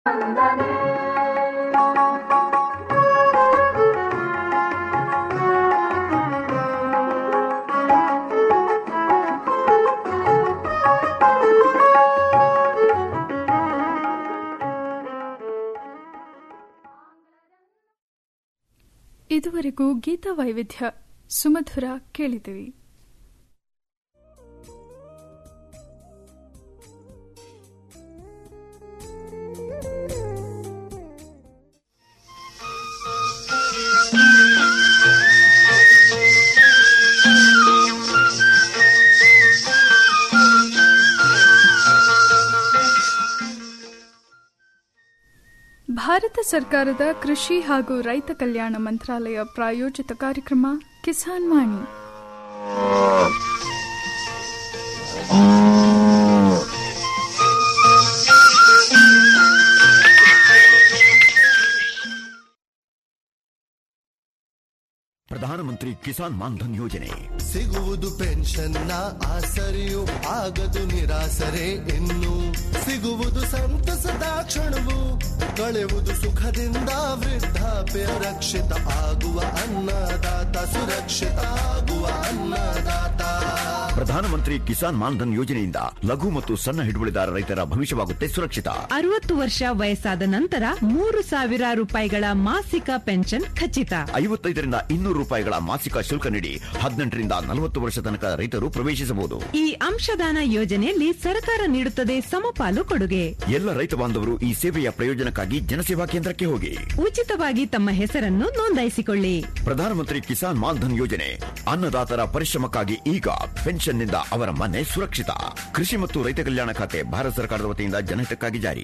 ಇದುವರೆಗೂ ಗೀತ ವೈವಿಧ್ಯ ಸುಮಧುರ ಕೇಳಿದಿರಿ ಭಾರತ ಸರ್ಕಾರದ ಕೃಷಿ ಹಾಗೂ ರೈತ ಕಲ್ಯಾಣ ಮಂತ್ರಾಲಯ ಪ್ರಾಯೋಜಿತ ಕಾರ್ಯಕ್ರಮ ಕಿಸಾನ್ ವಾಣಿ ಪ್ರಧಾನಮಂತ್ರಿ ಕಿಸಾನ್ ಮಾನ್ಧನ್ ಯೋಜನೆ ಸಿಗುವುದು ಪೆನ್ಷನ್ನ ಆಸರೆಯು ಆಗದು ನಿರಾಸರೆ ಇನ್ನು ಸಿಗುವುದು ಸಂತಸದ ಕ್ಷಣವು ಕಳೆಯುವುದು ಸುಖದಿಂದ ವೃದ್ಧಾಪ್ಯ ರಕ್ಷಿತ ಆಗುವ ಅನ್ನದಾತ ಸುರಕ್ಷಿತ ಆಗುವ ಅನ್ನದಾತ ಪ್ರಧಾನಮಂತ್ರಿ ಕಿಸಾನ್ ಮಾನ್ಧನ್ ಯೋಜನೆಯಿಂದ ಲಘು ಮತ್ತು ಸಣ್ಣ ಹಿಡುವಳಿದಾರ ರೈತರ ಭವಿಷ್ಯವಾಗುತ್ತೆ ಸುರಕ್ಷಿತ ಅರವತ್ತು ವರ್ಷ ವಯಸ್ಸಾದ ನಂತರ ಮೂರು ಸಾವಿರ ರೂಪಾಯಿಗಳ ಮಾಸಿಕ ಪೆನ್ಷನ್ ಖಚಿತ ಐವತ್ತೈದರಿಂದ ಇನ್ನೂರು ರೂಪಾಯಿಗಳ ಮಾಸಿಕ ಶುಲ್ಕ ನೀಡಿ ಹದಿನೆಂಟರಿಂದ ನಲವತ್ತು ವರ್ಷ ತನಕ ರೈತರು ಪ್ರವೇಶಿಸಬಹುದು ಈ ಅಂಶದಾನ ಯೋಜನೆಯಲ್ಲಿ ಸರ್ಕಾರ ನೀಡುತ್ತದೆ ಸಮಪಾಲು ಕೊಡುಗೆ ಎಲ್ಲ ರೈತ ಬಾಂಧವರು ಈ ಸೇವೆಯ ಪ್ರಯೋಜನಕ್ಕಾಗಿ ಜನಸೇವಾ ಕೇಂದ್ರಕ್ಕೆ ಹೋಗಿ ಉಚಿತವಾಗಿ ತಮ್ಮ ಹೆಸರನ್ನು ನೋಂದಾಯಿಸಿಕೊಳ್ಳಿ ಪ್ರಧಾನಮಂತ್ರಿ ಕಿಸಾನ್ ಮಾನ್ಧನ್ ಯೋಜನೆ ಅನ್ನದಾತರ ಪರಿಶ್ರಮಕ್ಕಾಗಿ ಈಗ ಪೆನ್ಷನ್ನಿಂದ ಅವರ ಮನೆ ಸುರಕ್ಷಿತ ಕೃಷಿ ಮತ್ತು ರೈತ ಕಲ್ಯಾಣ ಖಾತೆ ಭಾರತ ಸರ್ಕಾರದ ವತಿಯಿಂದ ಜನಹಿತಕ್ಕಾಗಿ ಜಾರಿ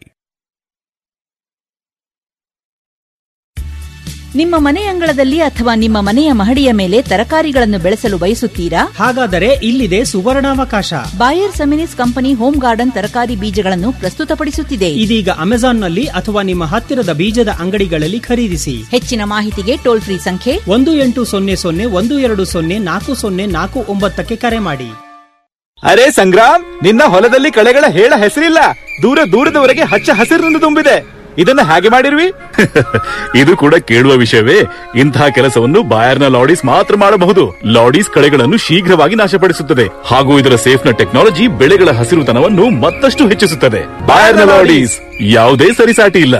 ನಿಮ್ಮ ಮನೆ ಅಂಗಳದಲ್ಲಿ ಅಥವಾ ನಿಮ್ಮ ಮನೆಯ ಮಹಡಿಯ ಮೇಲೆ ತರಕಾರಿಗಳನ್ನು ಬೆಳೆಸಲು ಬಯಸುತ್ತೀರಾ ಹಾಗಾದರೆ ಇಲ್ಲಿದೆ ಸುವರ್ಣಾವಕಾಶ Bayer Seminis company home garden ತರಕಾರಿ ಬೀಜಗಳನ್ನು ಪ್ರಸ್ತುತಪಡಿಸುತ್ತಿದೆ ಇದೀಗ ಅಮೆಜಾನ್ನಲ್ಲಿ ಅಥವಾ ನಿಮ್ಮ ಹತ್ತಿರದ ಬೀಜದ ಅಂಗಡಿಗಳಲ್ಲಿ ಖರೀದಿಸಿ ಹೆಚ್ಚಿನ ಮಾಹಿತಿಗೆ ಟೋಲ್ ಫ್ರೀ ಸಂಖ್ಯೆ ಒಂದು ಎಂಟು ಸೊನ್ನೆ ಸೊನ್ನೆ ಒಂದು ಎರಡು ಸೊನ್ನೆ ನಾಲ್ಕು ಸೊನ್ನೆ ನಾಲ್ಕು ಒಂಬತ್ತಕ್ಕೆ ಕರೆ ಮಾಡಿ ಅರೆ ಸಂಗ್ರಾಮ್ ನಿನ್ನ ಹೊಲದಲ್ಲಿ ಕಳೆಗಳ ಹೇಳ ಹೆಸರಿಲ್ಲ ದೂರ ದೂರದವರೆಗೆ ಹಚ್ಚ ಹಸಿರಿನಿಂದ ತುಂಬಿದೆ ಇದನ್ನ ಹಾಗೆ ಮಾಡಿರ್ವಿ ಇದು ಕೂಡ ಕೇಳುವ ವಿಷಯವೇ ಇಂತಹ ಕೆಲಸವನ್ನು ಬಾಯರ್ನ ಲಾಡೀಸ್ ಮಾತ್ರ ಮಾಡಬಹುದು ಲಾಡೀಸ್ ಕಳೆಗಳನ್ನು ಶೀಘ್ರವಾಗಿ ನಾಶಪಡಿಸುತ್ತದೆ ಹಾಗೂ ಇದರ ಸೇಫ್ನ ಟೆಕ್ನಾಲಜಿ ಬೆಳೆಗಳ ಹಸಿರುತನವನ್ನು ಮತ್ತಷ್ಟು ಹೆಚ್ಚಿಸುತ್ತದೆ ಬಾಯರ್ನ ಲಾಡೀಸ್ ಯಾವುದೇ ಸರಿಸಾಟಿ ಇಲ್ಲ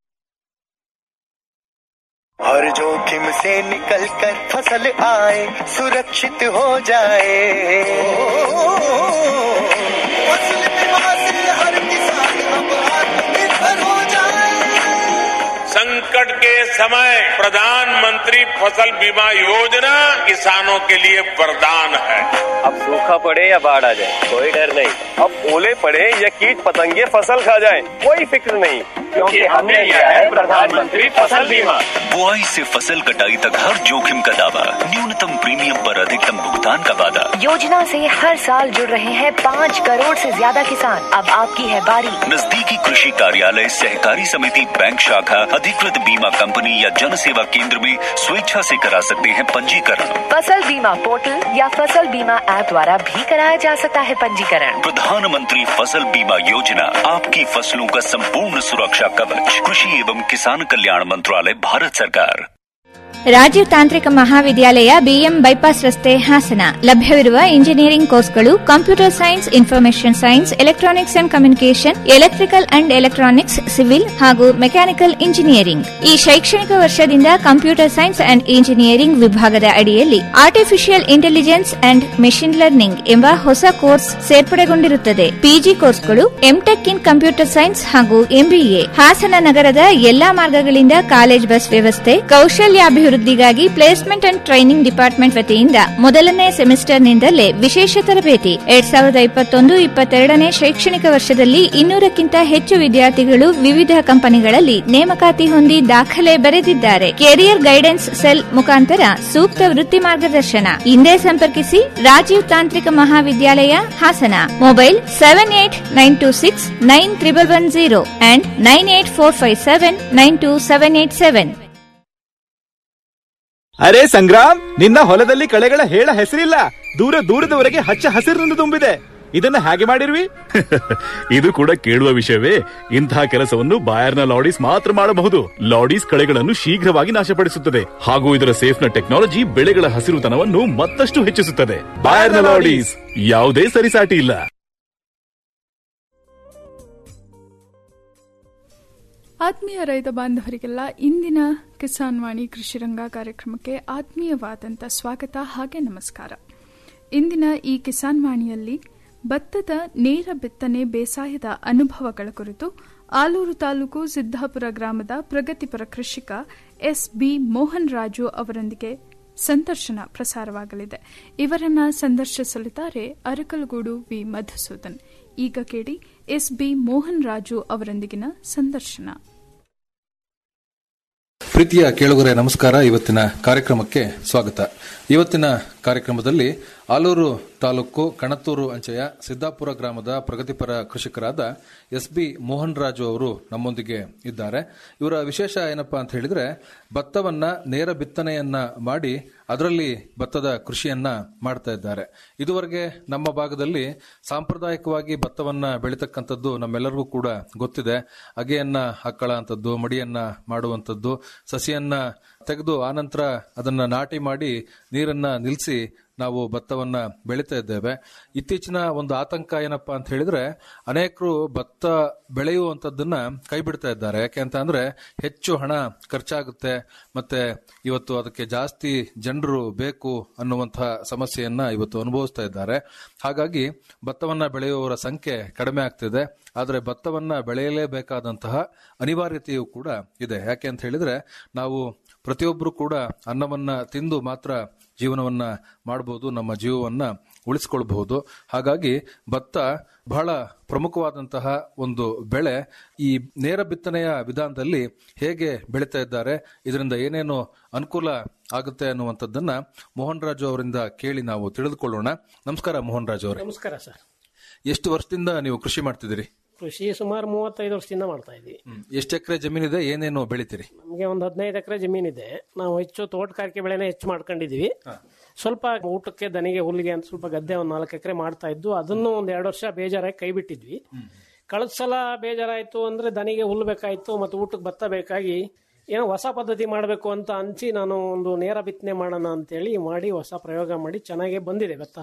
हर जोखिम से निकल कर फसल आए सुरक्षित हो जाए फसल बीमा से हर किसान अब आत्मनिर्भर हो जाए संकट के समय प्रधानमंत्री फसल बीमा योजना किसानों के लिए वरदान है अब सूखा पड़े या बाढ़ आ जाए कोई डर नहीं अब ओले पड़े या कीट पतंगे फसल खा जाए कोई फिक्र नहीं क्योंकि हमने लिया है प्रधानमंत्री फसल बीमा बुआई से फसल कटाई तक हर जोखिम का दावा न्यूनतम प्रीमियम पर अधिकतम भुगतान का वादा योजना से हर साल जुड़ रहे हैं पाँच करोड़ से ज्यादा किसान अब आपकी है बारी नजदीकी कृषि कार्यालय सहकारी समिति बैंक शाखा अधिकृत बीमा कंपनी या जन सेवा केंद्र में स्वेच्छा से करा सकते हैं पंजीकरण फसल बीमा पोर्टल या फसल बीमा ऐप द्वारा भी कराया जा सकता है पंजीकरण प्रधानमंत्री फसल बीमा योजना आपकी फसलों का संपूर्ण सुरक्षा कवच कृषि एवं किसान कल्याण मंत्रालय भारत सरकार ರಾಜೀವ್ ತಾಂತ್ರಿಕ ಮಹಾವಿದ್ಯಾಲಯ ಬಿಎಂ ಬೈಪಾಸ್ ರಸ್ತೆ ಹಾಸನ ಲಭ್ಯವಿರುವ ಇಂಜಿನಿಯರಿಂಗ್ ಕೋರ್ಸ್ಗಳು computer science information science electronics and communication electrical and electronics civil ಹಾಗೂ ಮೆಕ್ಯಾನಿಕಲ್ ಇಂಜಿನಿಯರಿಂಗ್ ಈ ಶೈಕ್ಷಣಿಕ ವರ್ಷದಿಂದ ಕಂಪ್ಯೂಟರ್ ಸೈನ್ಸ್ ಅಂಡ್ ಇಂಜಿನಿಯರಿಂಗ್ ವಿಭಾಗದ ಅಡಿಯಲ್ಲಿ artificial intelligence and machine learning ಎಂಬ ಹೊಸ ಕೋರ್ಸ್ ಸೇರ್ಪಡೆಗೊಂಡಿರುತ್ತದೆ ಪಿಜಿ ಕೋರ್ಸ್ಗಳು ಎಂಟೆಕ್ ಇನ್ ಕಂಪ್ಯೂಟರ್ ಸೈನ್ಸ್ ಹಾಗೂ ಎಂಬಿಎ ಹಾಸನ ನಗರದ ಎಲ್ಲಾ ಮಾರ್ಗಗಳಿಂದ ಕಾಲೇಜ್ ಬಸ್ ವ್ಯವಸ್ಥೆ ಕೌಶಲ್ಯಾಭಿವೃದ್ಧಿಗಾಗಿ ಪ್ಲೇಸ್ಮೆಂಟ್ ಅಂಡ್ ಟ್ರೈನಿಂಗ್ ಡಿಪಾರ್ಟ್ಮೆಂಟ್ ವತಿಯಿಂದ ಮೊದಲನೇ ಸೆಮಿಸ್ಟರ್ನಿಂದಲೇ ವಿಶೇಷ ತರಬೇತಿ ಎರಡ್ ಸಾವಿರದ ಇಪ್ಪತ್ತೊಂದು ಇಪ್ಪತ್ತೆರಡನೇ ಶೈಕ್ಷಣಿಕ ವರ್ಷದಲ್ಲಿ ಇನ್ನೂರಕ್ಕಿಂತ ಹೆಚ್ಚು ವಿದ್ಯಾರ್ಥಿಗಳು ವಿವಿಧ ಕಂಪನಿಗಳಲ್ಲಿ ನೇಮಕಾತಿ ಹೊಂದಿ ದಾಖಲೆ ಬರೆದಿದ್ದಾರೆ ಕೆರಿಯರ್ ಗೈಡೆನ್ಸ್ ಸೆಲ್ ಮುಖಾಂತರ ಸೂಕ್ತ ವೃತ್ತಿ ಮಾರ್ಗದರ್ಶನ ಹಿಂದೆ ಸಂಪರ್ಕಿಸಿ ರಾಜೀವ್ ತಾಂತ್ರಿಕ ಮಹಾವಿದ್ಯಾಲಯ Hassan mobile seven eight nine two six nine triple one zero and nine eight four five seven nine two seven eight seven ಅರೆ ಸಂಗ್ರಾಮ್ ನಿನ್ನ ಹೊಲದಲ್ಲಿ ಕಳೆಗಳ ಹೇಳ ಹೆಸರಿಲ್ಲ ದೂರ ದೂರದವರೆಗೆ ಹಚ್ಚ ಹಸಿರಿನಿಂದ ತುಂಬಿದೆ ಇದನ್ನ ಹೇಗೆ ಮಾಡಿರ್ವಿ ಇದು ಕೂಡ ಕೇಳುವ ವಿಷಯವೇ ಇಂತಹ ಕೆಲಸವನ್ನು ಬಾಯರ್ನ ಲಾಡೀಸ್ ಮಾತ್ರ ಮಾಡಬಹುದು ಲಾಡೀಸ್ ಕಳೆಗಳನ್ನು ಶೀಘ್ರವಾಗಿ ನಾಶಪಡಿಸುತ್ತದೆ ಹಾಗೂ ಇದರ ಸೇಫ್ನ ಟೆಕ್ನಾಲಜಿ ಬೆಳೆಗಳ ಹಸಿರುತನವನ್ನು ಮತ್ತಷ್ಟು ಹೆಚ್ಚಿಸುತ್ತದೆ ಬಾಯರ್ನ ಲಾಡೀಸ್ ಯಾವುದೇ ಸರಿಸಾಟಿ ಇಲ್ಲ ಆತ್ಮೀಯ ರೈತ ಬಾಂಧವರಿಗೆಲ್ಲ ಇಂದಿನ ಕಿಸಾನ್ ವಾಣಿ ಕೃಷಿ ರಂಗ ಕಾರ್ಯಕ್ರಮಕ್ಕೆ ಆತ್ಮೀಯವಾದಂಥ ಸ್ವಾಗತ ಹಾಗೆ ನಮಸ್ಕಾರ ಇಂದಿನ ಈ ಕಿಸಾನ್ ವಾಣಿಯಲ್ಲಿ ಭತ್ತದ ನೇರ ಬಿತ್ತನೆ ಬೇಸಾಯದ ಅನುಭವಗಳ ಕುರಿತು ಆಲೂರು ತಾಲೂಕು ಸಿದ್ದಾಪುರ ಗ್ರಾಮದ ಪ್ರಗತಿಪರ ಕೃಷಿಕ ಎಸ್ ಬಿ ಮೋಹನ್ ರಾಜು ಅವರೊಂದಿಗೆ ಸಂದರ್ಶನ ಪ್ರಸಾರವಾಗಲಿದೆ ಇವರನ್ನ ಸಂದರ್ಶಿಸಲಿದ್ದಾರೆ ಅರಕಲಗೂಡು ವಿ ಮಧುಸೂದನ್ ಈಗ ಕೇಳಿ ಎಸ್ ಬಿ ಮೋಹನ್ ರಾಜು ಅವರೊಂದಿಗಿನ ಸಂದರ್ಶನ ಪ್ರೀತಿಯ ಕೇಳುಗರೆ ನಮಸ್ಕಾರ ಇವತ್ತಿನ ಕಾರ್ಯಕ್ರಮಕ್ಕೆ ಸ್ವಾಗತ ಇವತ್ತಿನ ಕಾರ್ಯಕ್ರಮದಲ್ಲಿ ಆಲೂರು ತಾಲೂಕು ಕಣತ್ತೂರು ಅಂಚೆಯ ಸಿದ್ದಾಪುರ ಗ್ರಾಮದ ಪ್ರಗತಿಪರ ಕೃಷಿಕರಾದ ಎಸ್ ಬಿ ಮೋಹನ್ ರಾಜು ಅವರು ನಮ್ಮೊಂದಿಗೆ ಇದ್ದಾರೆ ಇವರ ವಿಶೇಷ ಏನಪ್ಪಾ ಅಂತ ಹೇಳಿದ್ರೆ ಭತ್ತವನ್ನ ನೇರ ಬಿತ್ತನೆಯನ್ನ ಮಾಡಿ ಅದರಲ್ಲಿ ಭತ್ತದ ಕೃಷಿಯನ್ನ ಮಾಡ್ತಾ ಇದ್ದಾರೆ ಇದುವರೆಗೆ ನಮ್ಮ ಭಾಗದಲ್ಲಿ ಸಾಂಪ್ರದಾಯಿಕವಾಗಿ ಭತ್ತವನ್ನ ಬೆಳಿತಕ್ಕಂಥದ್ದು ನಮ್ಮೆಲ್ಲರಿಗೂ ಕೂಡ ಗೊತ್ತಿದೆ ಅಗೆಯನ್ನ ಹಾಕಳ ಅಂತದ್ದು ಮಡಿಯನ್ನ ಮಾಡುವಂಥದ್ದು ಸಸಿಯನ್ನ ತೆಗೆದು ಆನಂತರ ಅದನ್ನ ನಾಟಿ ಮಾಡಿ ನೀರನ್ನ ನಿಲ್ಲಿಸಿ ನಾವು ಭತ್ತವನ್ನ ಬೆಳೀತಾ ಇದ್ದೇವೆ ಇತ್ತೀಚಿನ ಒಂದು ಆತಂಕ ಏನಪ್ಪಾ ಅಂತ ಹೇಳಿದ್ರೆ ಅನೇಕರು ಭತ್ತ ಬೆಳೆಯುವಂತದ್ದನ್ನ ಕೈ ಬಿಡ್ತಾ ಇದ್ದಾರೆ ಯಾಕೆ ಅಂತ ಅಂದ್ರೆ ಹೆಚ್ಚು ಹಣ ಖರ್ಚಾಗುತ್ತೆ ಮತ್ತೆ ಇವತ್ತು ಅದಕ್ಕೆ ಜಾಸ್ತಿ ಜನರು ಬೇಕು ಅನ್ನುವಂತಹ ಸಮಸ್ಯೆಯನ್ನ ಇವತ್ತು ಅನುಭವಿಸ್ತಾ ಇದ್ದಾರೆ ಹಾಗಾಗಿ ಭತ್ತವನ್ನ ಬೆಳೆಯುವವರ ಸಂಖ್ಯೆ ಕಡಿಮೆ ಆಗ್ತಿದೆ ಆದರೆ ಭತ್ತವನ್ನ ಬೆಳೆಯಲೇಬೇಕಾದಂತಹ ಅನಿವಾರ್ಯತೆಯೂ ಕೂಡ ಇದೆ ಯಾಕೆ ಅಂತ ಹೇಳಿದ್ರೆ ನಾವು ಪ್ರತಿಯೊಬ್ಬರು ಕೂಡ ಅನ್ನವನ್ನ ತಿಂದು ಮಾತ್ರ ಜೀವನವನ್ನ ಮಾಡಬಹುದು ನಮ್ಮ ಜೀವವನ್ನ ಉಳಿಸ್ಕೊಳ್ಬಹುದು ಹಾಗಾಗಿ ಭತ್ತ ಬಹಳ ಪ್ರಮುಖವಾದಂತಹ ಒಂದು ಬೆಳೆ ಈ ನೇರ ಬಿತ್ತನೆಯ ವಿಧಾನದಲ್ಲಿ ಹೇಗೆ ಬೆಳೀತಾ ಇದ್ದಾರೆ ಇದರಿಂದ ಏನೇನು ಅನುಕೂಲ ಆಗುತ್ತೆ ಅನ್ನುವಂಥದ್ದನ್ನ ಮೋಹನ್ ರಾಜು ಅವರಿಂದ ಕೇಳಿ ನಾವು ತಿಳಿದುಕೊಳ್ಳೋಣ ನಮಸ್ಕಾರ ಮೋಹನ್ ರಾಜು ಅವರೇ ನಮಸ್ಕಾರ ಸರ್ ಎಷ್ಟು ವರ್ಷದಿಂದ ನೀವು ಕೃಷಿ ಮಾಡ್ತಿದ್ದೀರಿ ಕೃಷಿ ಸುಮಾರು ಮೂವತ್ತೈದು ವರ್ಷದಿಂದ ಮಾಡ್ತಾ ಇದ್ವಿ ಎಷ್ಟು ಎಕರೆ ಜಮೀನಿದೆ ಏನೇನು ಬೆಳಿತೀರಿ ನಮಗೆ ಒಂದು ಹದಿನೈದು ಎಕರೆ ಜಮೀನಿದೆ ನಾವು ಹೆಚ್ಚು ತೋಟಗಾರಿಕೆ ಬೆಳೆನೇ ಹೆಚ್ಚು ಮಾಡ್ಕೊಂಡಿದೀವಿ ಸ್ವಲ್ಪ ಊಟಕ್ಕೆ ದನಿಗೆ ಹುಲ್ಲಿಗೆ ಅಂತ ಸ್ವಲ್ಪ ಗದ್ದೆ ಒಂದು ನಾಲ್ಕು ಎಕರೆ ಮಾಡ್ತಾ ಇದ್ದು ಅದನ್ನು ಒಂದು ಎರಡು ವರ್ಷ ಬೇಜಾರಾಗಿ ಕೈ ಬಿಟ್ಟಿದ್ವಿ ಕಳೆದ ಸಲ ಬೇಜಾರಾಯ್ತು ಅಂದ್ರೆ ದನಿಗೆ ಹುಲ್ಲು ಬೇಕಾಯ್ತು ಮತ್ತು ಊಟಕ್ಕೆ ಭತ್ತ ಬೇಕಾಗಿ ಏನೋ ಹೊಸ ಪದ್ಧತಿ ಮಾಡಬೇಕು ಅಂತ ಅನ್ಸಿ ನಾನು ಒಂದು ನೇರ ಬಿತ್ತನೆ ಮಾಡೋಣ ಅಂತೇಳಿ ಮಾಡಿ ಹೊಸ ಪ್ರಯೋಗ ಮಾಡಿ ಚೆನ್ನಾಗೇ ಬಂದಿದೆ ಭತ್ತ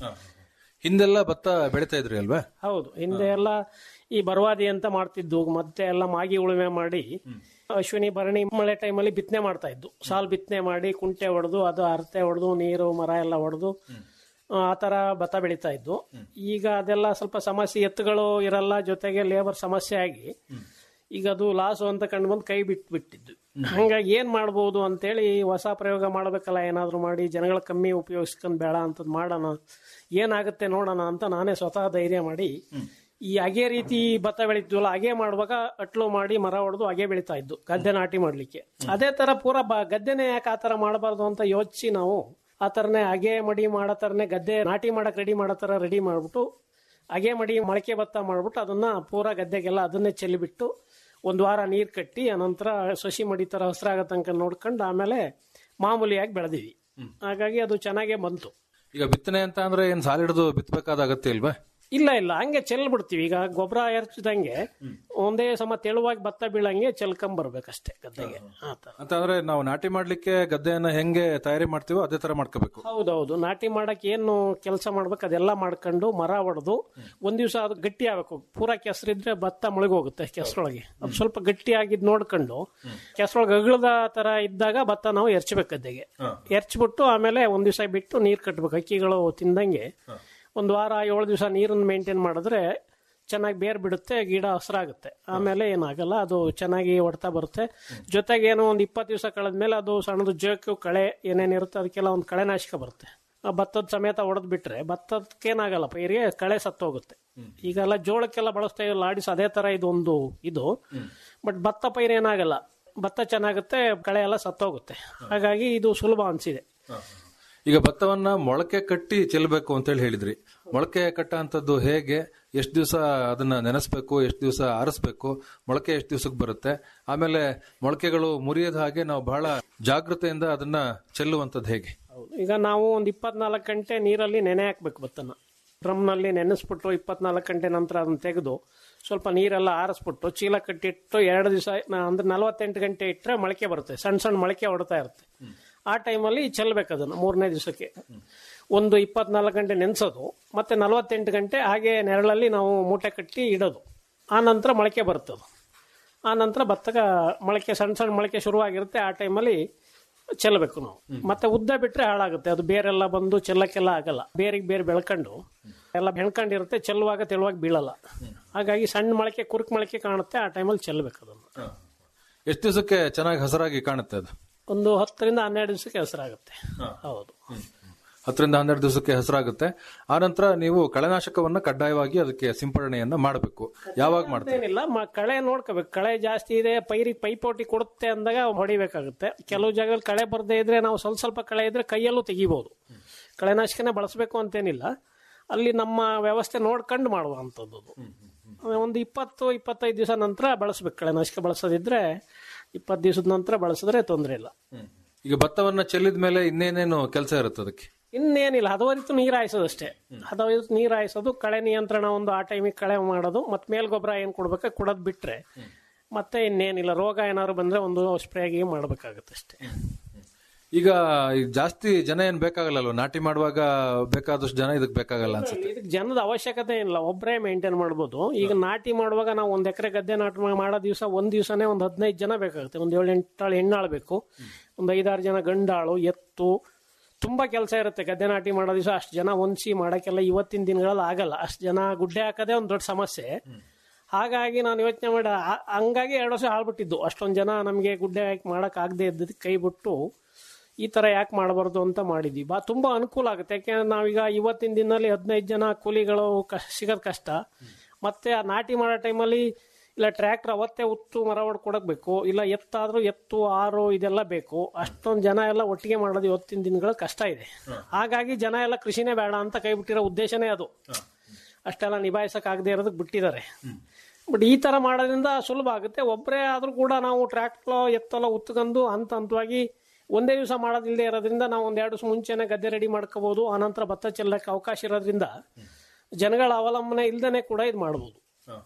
ಹಿಂದೆಲ್ಲ ಭತ್ತ ಬೆಳಿತಾ ಇದ್ರಿ ಅಲ್ವಾ ಹೌದು ಹಿಂದೆ ಎಲ್ಲ ಈ ಬರವಾದಿ ಅಂತ ಮಾಡ್ತಿದ್ದು ಮತ್ತೆ ಎಲ್ಲ ಮಾಗಿ ಉಳುಮೆ ಮಾಡಿ ಅಶ್ವಿನಿ ಭರಣಿ ಮಳೆ ಟೈಮಲ್ಲಿ ಬಿತ್ತನೆ ಮಾಡ್ತಾ ಇದ್ದು ಸಾಲ್ ಬಿತ್ತನೆ ಮಾಡಿ ಕುಂಟೆ ಹೊಡೆದು ಅದು ಅರತೆ ಹೊಡೆದು ನೀರು ಮರ ಎಲ್ಲ ಹೊಡೆದು ಆ ತರ ಭತ್ತ ಬೆಳೀತಾ ಇದ್ದು ಈಗ ಅದೆಲ್ಲ ಸ್ವಲ್ಪ ಸಮಸ್ಯೆ ಎತ್ತುಗಳು ಇರಲ್ಲ ಜೊತೆಗೆ ಲೇಬರ್ ಸಮಸ್ಯೆ ಆಗಿ ಈಗ ಅದು ಲಾಸು ಅಂತ ಕಂಡು ಬಂದು ಕೈ ಬಿಟ್ಟು ಬಿಟ್ಟಿದ್ದು ಹಂಗಾಗಿ ಏನ್ ಮಾಡ್ಬೋದು ಅಂತೇಳಿ ಹೊಸ ಪ್ರಯೋಗ ಮಾಡಬೇಕಲ್ಲ ಏನಾದ್ರು ಮಾಡಿ ಜನಗಳ ಕಮ್ಮಿ ಉಪಯೋಗಿಸ್ಕೊಂಡ್ ಬೇಡ ಅಂತದ್ ಮಾಡೋಣ ಏನಾಗುತ್ತೆ ನೋಡೋಣ ಅಂತ ನಾನೇ ಸ್ವತಃ ಧೈರ್ಯ ಮಾಡಿ ಈ ಅಗೆ ರೀತಿ ಭತ್ತ ಬೆಳೀತಿದ್ವಲ್ಲ ಅಗೆ ಮಾಡುವಾಗ ಅಟ್ಲು ಮಾಡಿ ಮರ ಹೊಡೆದು ಅಗೆ ಬೆಳೀತಾ ಇದ್ದು ಗದ್ದೆ ನಾಟಿ ಮಾಡ್ಲಿಕ್ಕೆ ಅದೇ ತರ ಪೂರ ಬ ಗದ್ದೆನೆ ಯಾಕೆ ಆ ತರ ಮಾಡಬಾರ್ದು ಅಂತ ಯೋಚಿಸಿ ನಾವು ಆ ತರನೇ ಅಗೆ ಮಡಿ ಮಾಡೋ ತರನೇ ಗದ್ದೆ ನಾಟಿ ಮಾಡಕ್ ರೆಡಿ ಮಾಡೋ ತರ ರೆಡಿ ಮಾಡ್ಬಿಟ್ಟು ಅಗೆ ಮಡಿ ಮೊಳಕೆ ಭತ್ತ ಮಾಡ್ಬಿಟ್ಟು ಅದನ್ನ ಪೂರ ಗದ್ದೆಗೆಲ್ಲ ಅದನ್ನೇ ಚೆಲ್ಲಿಬಿಟ್ಟು ಒಂದು ವಾರ ನೀರು ಕಟ್ಟಿ ಅನಂತರ ಸಸಿ ಮಡಿ ತರ ಹಸ್ರಾಗೋ ತನಕ ನೋಡ್ಕೊಂಡು ಆಮೇಲೆ ಮಾಮೂಲಿಯಾಗಿ ಬೆಳೆದಿವಿ ಹಾಗಾಗಿ ಅದು ಚೆನ್ನಾಗೇ ಬಂತು ಈಗ ಬಿತ್ತನೆ ಅಂತ ಅಂದ್ರೆ ಏನ್ ಸಾಲಿಡ್ದು ಬಿತ್ತಬೇಕಾದ ಅಗತ್ಯ ಇಲ್ವಾ ಇಲ್ಲ ಇಲ್ಲ ಹಂಗೆ ಚೆಲ್ ಬಿಡ್ತೀವಿ ಈಗ ಗೊಬ್ಬರ ಎರಚಿದಂಗೆ ಒಂದೇ ಸಮ ತೆಳುವಾಗಿ ಭತ್ತ ಬೀಳಂಗೆ ಚೆಲ್ಕೊಂಬರ್ಬೇಕಷ್ಟೇ ಗದ್ದೆಗೆ ಆ ತರ ಅಂತ ಅಂದ್ರೆ ನಾವು ನಾಟಿ ಮಾಡ್ಲಿಕ್ಕೆ ಗದ್ದೆಯನ್ನ ಹೆಂಗೆ ತಯಾರಿ ಮಾಡ್ತೀವೋ ಅದೇ ತರ ಮಾಡ್ಕೋಬೇಕು ಹೌದೌದು ನಾಟಿ ಮಾಡಕ್ ಏನು ಕೆಲಸ ಮಾಡ್ಬೇಕು ಅದೆಲ್ಲ ಮಾಡ್ಕೊಂಡು ಮರ ಹೊಡೆದು ಒಂದ್ ದಿವಸ ಅದು ಗಟ್ಟಿ ಆಗ್ಬೇಕು ಪೂರಾ ಕೆಸರಿದ್ರೆ ಭತ್ತ ಮುಳುಗೋಗುತ್ತೆ ಕೆಸರೊಳಗೆ ಅದು ಸ್ವಲ್ಪ ಗಟ್ಟಿ ಆಗಿದ್ ನೋಡ್ಕೊಂಡು ಕೆಸರೊಳಗೆ ಅಗಳದ ತರ ಇದ್ದಾಗ ಭತ್ತ ನಾವು ಎರ್ಚ್ಬೇಕು ಗದ್ದೆಗೆ ಎರ್ಚ್ಬಿಟ್ಟು ಆಮೇಲೆ ಒಂದ್ ದಿವಸ ಬಿಟ್ಟು ನೀರ್ ಕಟ್ಬೇಕು ಅಕ್ಕಿಗಳು ತಿಂದಂಗೆ ಒಂದು ವಾರ ಏಳು ದಿವಸ ನೀರನ್ನು ಮೇಂಟೈನ್ ಮಾಡಿದ್ರೆ ಚೆನ್ನಾಗಿ ಬೇರ್ ಬಿಡುತ್ತೆ ಗಿಡ ಹಸ್ರಾಗುತ್ತೆ ಆಮೇಲೆ ಏನಾಗಲ್ಲ ಅದು ಚೆನ್ನಾಗಿ ಹೊಡ್ತಾ ಬರುತ್ತೆ ಜೊತೆಗೆ ಏನೋ ಒಂದು ಇಪ್ಪತ್ತು ದಿವಸ ಕಳೆದ್ಮೇಲೆ ಅದು ಸಣ್ಣದು ಜೋಕು ಕಳೆ ಏನೇನಿರುತ್ತೆ ಅದಕ್ಕೆಲ್ಲ ಒಂದು ಕಳೆನಾಶಕ ಬರುತ್ತೆ ಆ ಭತ್ತದ ಸಮೇತ ಹೊಡೆದ್ ಬಿಟ್ರೆ ಭತ್ತಕ್ಕೇನಾಗಲ್ಲ ಪೈರಿಗೆ ಕಳೆ ಸತ್ತೋಗುತ್ತೆ ಈಗೆಲ್ಲ ಜೋಳಕ್ಕೆಲ್ಲ ಬಳಸ್ತಾ ಇರೋ ಲಾಡಿಸ್ ಅದೇ ತರ ಇದೊಂದು ಇದು ಬಟ್ ಭತ್ತ ಪೈರು ಏನಾಗಲ್ಲ ಭತ್ತ ಚೆನ್ನಾಗುತ್ತೆ ಕಳೆ ಎಲ್ಲ ಸತ್ತೋಗುತ್ತೆ ಹಾಗಾಗಿ ಇದು ಸುಲಭ ಅನ್ಸಿದೆ ಈಗ ಭತ್ತವನ್ನ ಮೊಳಕೆ ಕಟ್ಟಿ ಚೆಲ್ಲಬೇಕು ಅಂತ ಹೇಳಿ ಹೇಳಿದ್ರಿ ಮೊಳಕೆ ಕಟ್ಟ ಅಂತದ್ದು ಹೇಗೆ ಎಷ್ಟು ದಿವಸ ಅದನ್ನ ನೆನೆಸ್ಬೇಕು ಎಷ್ಟು ದಿವಸ ಆರಿಸ್ಬೇಕು ಮೊಳಕೆ ಎಷ್ಟು ದಿವಸಕ್ಕೆ ಬರುತ್ತೆ ಆಮೇಲೆ ಮೊಳಕೆಗಳು ಮುರಿಯದ ಹಾಗೆ ನಾವು ಬಹಳ ಜಾಗೃತೆಯಿಂದ ಅದನ್ನ ಚೆಲ್ಲುವಂತದ್ದು ಹೇಗೆ ಹೌದು ಈಗ ನಾವು ಒಂದು ಇಪ್ಪತ್ನಾಲ್ಕು ಗಂಟೆ ನೀರಲ್ಲಿ ನೆನೆ ಹಾಕ್ಬೇಕು ಭತ್ತನ ಡ್ರಮ್ನಲ್ಲಿ ನೆನೆಸ್ಬಿಟ್ಟು ಇಪ್ಪತ್ನಾಲ್ಕು ಗಂಟೆ ನಂತರ ಅದನ್ನ ತೆಗೆದು ಸ್ವಲ್ಪ ನೀರೆಲ್ಲ ಆರಿಸ್ಬಿಟ್ಟು ಚೀಲ ಕಟ್ಟಿಟ್ಟು ಎರಡು ದಿವಸ ಅಂದ್ರೆ ನಲವತ್ತೆಂಟು ಗಂಟೆ ಇಟ್ಟರೆ ಮೊಳಕೆ ಬರುತ್ತೆ ಸಣ್ಣ ಸಣ್ಣ ಮೊಳಕೆ ಹೊಡ್ತಾ ಇರುತ್ತೆ ಆ ಟೈಮಲ್ಲಿ ಚೆಲ್ಬೇಕು ಅದನ್ನು ಮೂರನೇ ದಿವಸಕ್ಕೆ ಒಂದು ಇಪ್ಪತ್ನಾಲ್ಕು ಗಂಟೆ ನೆನೆಸೋದು ಮತ್ತೆ ನಲವತ್ತೆಂಟು ಗಂಟೆ ಹಾಗೆ ನೆರಳಲ್ಲಿ ನಾವು ಮೂಟೆ ಕಟ್ಟಿ ಇಡೋದು ಆ ನಂತರ ಮೊಳಕೆ ಬರ್ತದೆ ಆ ನಂತರ ಭತ್ತಗ ಮೊಳಕೆ ಸಣ್ಣ ಸಣ್ಣ ಮೊಳಕೆ ಶುರುವಾಗಿರುತ್ತೆ ಆ ಟೈಮಲ್ಲಿ ಚೆಲ್ಲಬೇಕು ನಾವು ಮತ್ತೆ ಉದ್ದ ಬಿಟ್ರೆ ಹಾಳಾಗುತ್ತೆ ಅದು ಬೇರೆಲ್ಲ ಬಂದು ಚೆಲ್ಲಕ್ಕೆಲ್ಲ ಆಗಲ್ಲ ಬೇರಿಗೆ ಬೇರೆ ಬೆಳ್ಕೊಂಡು ಎಲ್ಲ ಬೆಳ್ಕೊಂಡಿರುತ್ತೆ ಚೆಲ್ಲುವಾಗ ತೆಳುವಾಗಿ ಬೀಳಲ್ಲ ಹಾಗಾಗಿ ಸಣ್ಣ ಮೊಳಕೆ ಕುರುಕ್ ಮೊಳಕೆ ಕಾಣುತ್ತೆ ಆ ಟೈಮಲ್ಲಿ ಚೆಲ್ಲಬೇಕು ಅದನ್ನು ಎಷ್ಟು ದಿವಸಕ್ಕೆ ಚೆನ್ನಾಗಿ ಹಸರಾಗಿ ಕಾಣುತ್ತೆ ಅದು ಒಂದು ಹತ್ತರಿಂದ ಹನ್ನೆರಡು ದಿವಸಕ್ಕೆ ಹೆಸರಾಗುತ್ತೆ ಹೌದು ಹತ್ತರಿಂದ ಹನ್ನೆರಡು ದಿವಸಕ್ಕೆ ಹೆಸರಾಗುತ್ತೆ ಆನಂತರ ನೀವು ಕಳೆನಾಶಕವನ್ನ ಕಡ್ಡಾಯವಾಗಿ ಅದಕ್ಕೆ ಸಿಂಪಡಣೆಯನ್ನ ಮಾಡಬೇಕು ಯಾವಾಗ ಮಾಡ್ತೀವಿ ಏನಿಲ್ಲ ಮ- ಕಳೆ ನೋಡ್ಕೋಬೇಕು ಕಳೆ ಜಾಸ್ತಿ ಇದೆ ಪೈರಿಗೆ ಪೈಪೋಟಿ ಕೊಡುತ್ತೆ ಅಂದಾಗ ಹೊಡಿಬೇಕಾಗುತ್ತೆ ಕೆಲವು ಜಾಗದಲ್ಲಿ ಕಳೆ ಬರದೇ ಇದ್ರೆ ನಾವು ಸ್ವಲ್ಪ ಸ್ವಲ್ಪ ಕಳೆ ಇದ್ರೆ ಕೈಯಲ್ಲೂ ತೆಗಿಬಹುದು ಕಳೆನಾಶಕನೇ ಬಳಸಬೇಕು ಅಂತೇನಿಲ್ಲ ಅಲ್ಲಿ ನಮ್ಮ ವ್ಯವಸ್ಥೆ ನೋಡ್ಕೊಂಡು ಮಾಡುವಂಥದ್ದು ಅದು. ಒಂದು ಇಪ್ಪತ್ತು ಇಪ್ಪತ್ತೈದು ದಿವಸ ನಂತರ ಬಳಸ್ಬೇಕು ಕಳೆನಾಶಕ ಬಳಸೋದಿದ್ರೆ ಇಪ್ಪತ್ತು ದಿವಸದ ನಂತರ ಬಳಸಿದ್ರೆ ತೊಂದರೆ ಇಲ್ಲ ಈಗ ಭತ್ತವನ್ನ ಚೆಲ್ಲಿದ ಮೇಲೆ ಇನ್ನೇನೇನು ಕೆಲಸ ಇರುತ್ತೆ ಅದಕ್ಕೆ ಇನ್ನೇನಿಲ್ಲ ಹದವರಿತು ನೀರು ಹಾಯಿಸೋದಷ್ಟೇ ಹದವರಿತು ನೀರು ಹಾಯಿಸೋದು ಕಳೆ ನಿಯಂತ್ರಣ ಒಂದು ಆ ಟೈಮಿಗೆ ಕಳೆ ಮಾಡೋದು ಮತ್ತೆ ಮೇಲ್ ಗೊಬ್ಬರ ಏನು ಕೊಡ್ಬೇಕು ಕೊಡೋದು ಬಿಟ್ರೆ ಮತ್ತೆ ಇನ್ನೇನಿಲ್ಲ ರೋಗ ಏನಾದ್ರು ಬಂದ್ರೆ ಒಂದು ಸ್ಪ್ರೇ ಆಗಿ ಮಾಡ್ಬೇಕಾಗುತ್ತೆ ಅಷ್ಟೇ ಈಗ ಈ ಜಾಸ್ತಿ ಜನ ಏನ್ ಬೇಕಾಗಲ್ಲ ನಾಟಿ ಮಾಡುವಾಗ ಬೇಕಾದಷ್ಟು ಜನ ಇದಕ್ಕೆ ಬೇಕಾಗಲ್ಲ ಅನ್ಸುತ್ತೆ ಇದಕ್ಕೆ ಜನದ ಅವಶ್ಯಕತೆ ಇಲ್ಲ ಒಬ್ಬರೇ ಮೇಂಟೈನ್ ಮಾಡ್ಬೋದು ಈಗ ನಾಟಿ ಮಾಡುವಾಗ ನಾವು ಒಂದ್ ಎಕರೆ ಗದ್ದೆ ನಾಟಿ ಮಾ- ಮಾಡೋ ದಿವಸ ಒಂದ್ ದಿವಸನೇ ಒಂದು ಹದಿನೈದು ಜನ ಬೇಕಾಗುತ್ತೆ ಒಂದ್ ಏಳು ಎಂಟಾಳು ಹೆಣ್ಣಾಳು ಬೇಕು ಒಂದ್ ಐದಾರು ಜನ ಗಂಡಾಳು ಎತ್ತು ತುಂಬಾ ಕೆಲಸ ಇರುತ್ತೆ ಗದ್ದೆ ನಾಟಿ ಮಾಡೋ ದಿವಸ ಅಷ್ಟು ಜನ ಹೊಂದಿಸಿ ಮಾಡಕ್ಕೆಲ್ಲ ಇವತ್ತಿನ ದಿನಗಳಲ್ಲಿ ಆಗಲ್ಲ ಅಷ್ಟು ಜನ ಗುಡ್ಡೆ ಹಾಕೋದೇ ಒಂದು ದೊಡ್ಡ ಸಮಸ್ಯೆ ಹಾಗಾಗಿ ನಾನು ಯೋಚನೆ ಮಾಡಿ ಆ- ಹಂಗಾಗಿ ಎರಡು ವರ್ಷ ಹಾಳ್ಬಿಟ್ಟಿದ್ದು ಅಷ್ಟೊಂದು ಜನ ನಮಗೆ ಗುಡ್ಡೆ ಹಾಕಿ ಮಾಡಕ್ ಆಗದೆ ಇದ್ದದಕ್ಕೆ ಕೈ ಬಿಟ್ಟು ಈ ತರ ಯಾಕೆ ಮಾಡಬಾರ್ದು ಅಂತ ಮಾಡಿದ್ವಿ ಬಾ ತುಂಬಾ ಅನುಕೂಲ ಆಗುತ್ತೆ ಯಾಕೆಂದ್ರೆ ನಾವೀಗ ಇವತ್ತಿನ ದಿನದಲ್ಲಿ ಹದಿನೈದು ಜನ ಕೂಲಿಗಳು ಕಷ್ಟ ಸಿಗೋದು ಕಷ್ಟ ಮತ್ತೆ ಆ ನಾಟಿ ಮಾಡೋ ಟೈಮಲ್ಲಿ ಇಲ್ಲ ಟ್ರ್ಯಾಕ್ಟರ್ ಅವತ್ತೇ ಉತ್ತು ಮರ ಹೊಡ್ಕೊಡಕ್ ಬೇಕು ಇಲ್ಲ ಎತ್ತಾದ್ರೂ ಎತ್ತು ಆರು ಇದೆಲ್ಲ ಬೇಕು ಅಷ್ಟೊಂದು ಜನ ಎಲ್ಲ ಒಟ್ಟಿಗೆ ಮಾಡೋದು ಇವತ್ತಿನ ದಿನಗಳ ಕಷ್ಟ ಇದೆ ಹಾಗಾಗಿ ಜನ ಎಲ್ಲ ಕೃಷಿನೇ ಬೇಡ ಅಂತ ಕೈ ಬಿಟ್ಟಿರೋ ಉದ್ದೇಶನೇ ಅದು ಅಷ್ಟೆಲ್ಲ ನಿಭಾಯಿಸಕ್ ಆಗದೆ ಇರೋದಕ್ಕೆ ಬಿಟ್ಟಿದ್ದಾರೆ ಬಟ್ ಈ ತರ ಮಾಡೋದ್ರಿಂದ ಸುಲಭ ಆಗುತ್ತೆ ಒಬ್ಬರೇ ಆದ್ರೂ ಕೂಡ ನಾವು ಟ್ರ್ಯಾಕ್ಟರ್ ಎತ್ತಲ್ಲ ಉತ್ಕೊಂಡು ಹಂತ ಹಂತವಾಗಿ ಒಂದೇ ದಿವಸ ಮಾಡೋದಿಲ್ಲದೆ ಇರೋದ್ರಿಂದ ನಾವು ಒಂದ್ ಎರಡು ದಿವಸ ಮುಂಚೆನೆ ಗದ್ದೆ ರೆಡಿ ಮಾಡ್ಕೋಬಹುದು ಆನಂತರ ಭತ್ತ ಚೆಲ್ಲಕ್ಕೆ ಅವಕಾಶ ಇರೋದ್ರಿಂದ ಜನಗಳ ಅವಲಂಬನೆ ಇಲ್ದೇನೆ ಕೂಡ ಇದು ಮಾಡಬಹುದು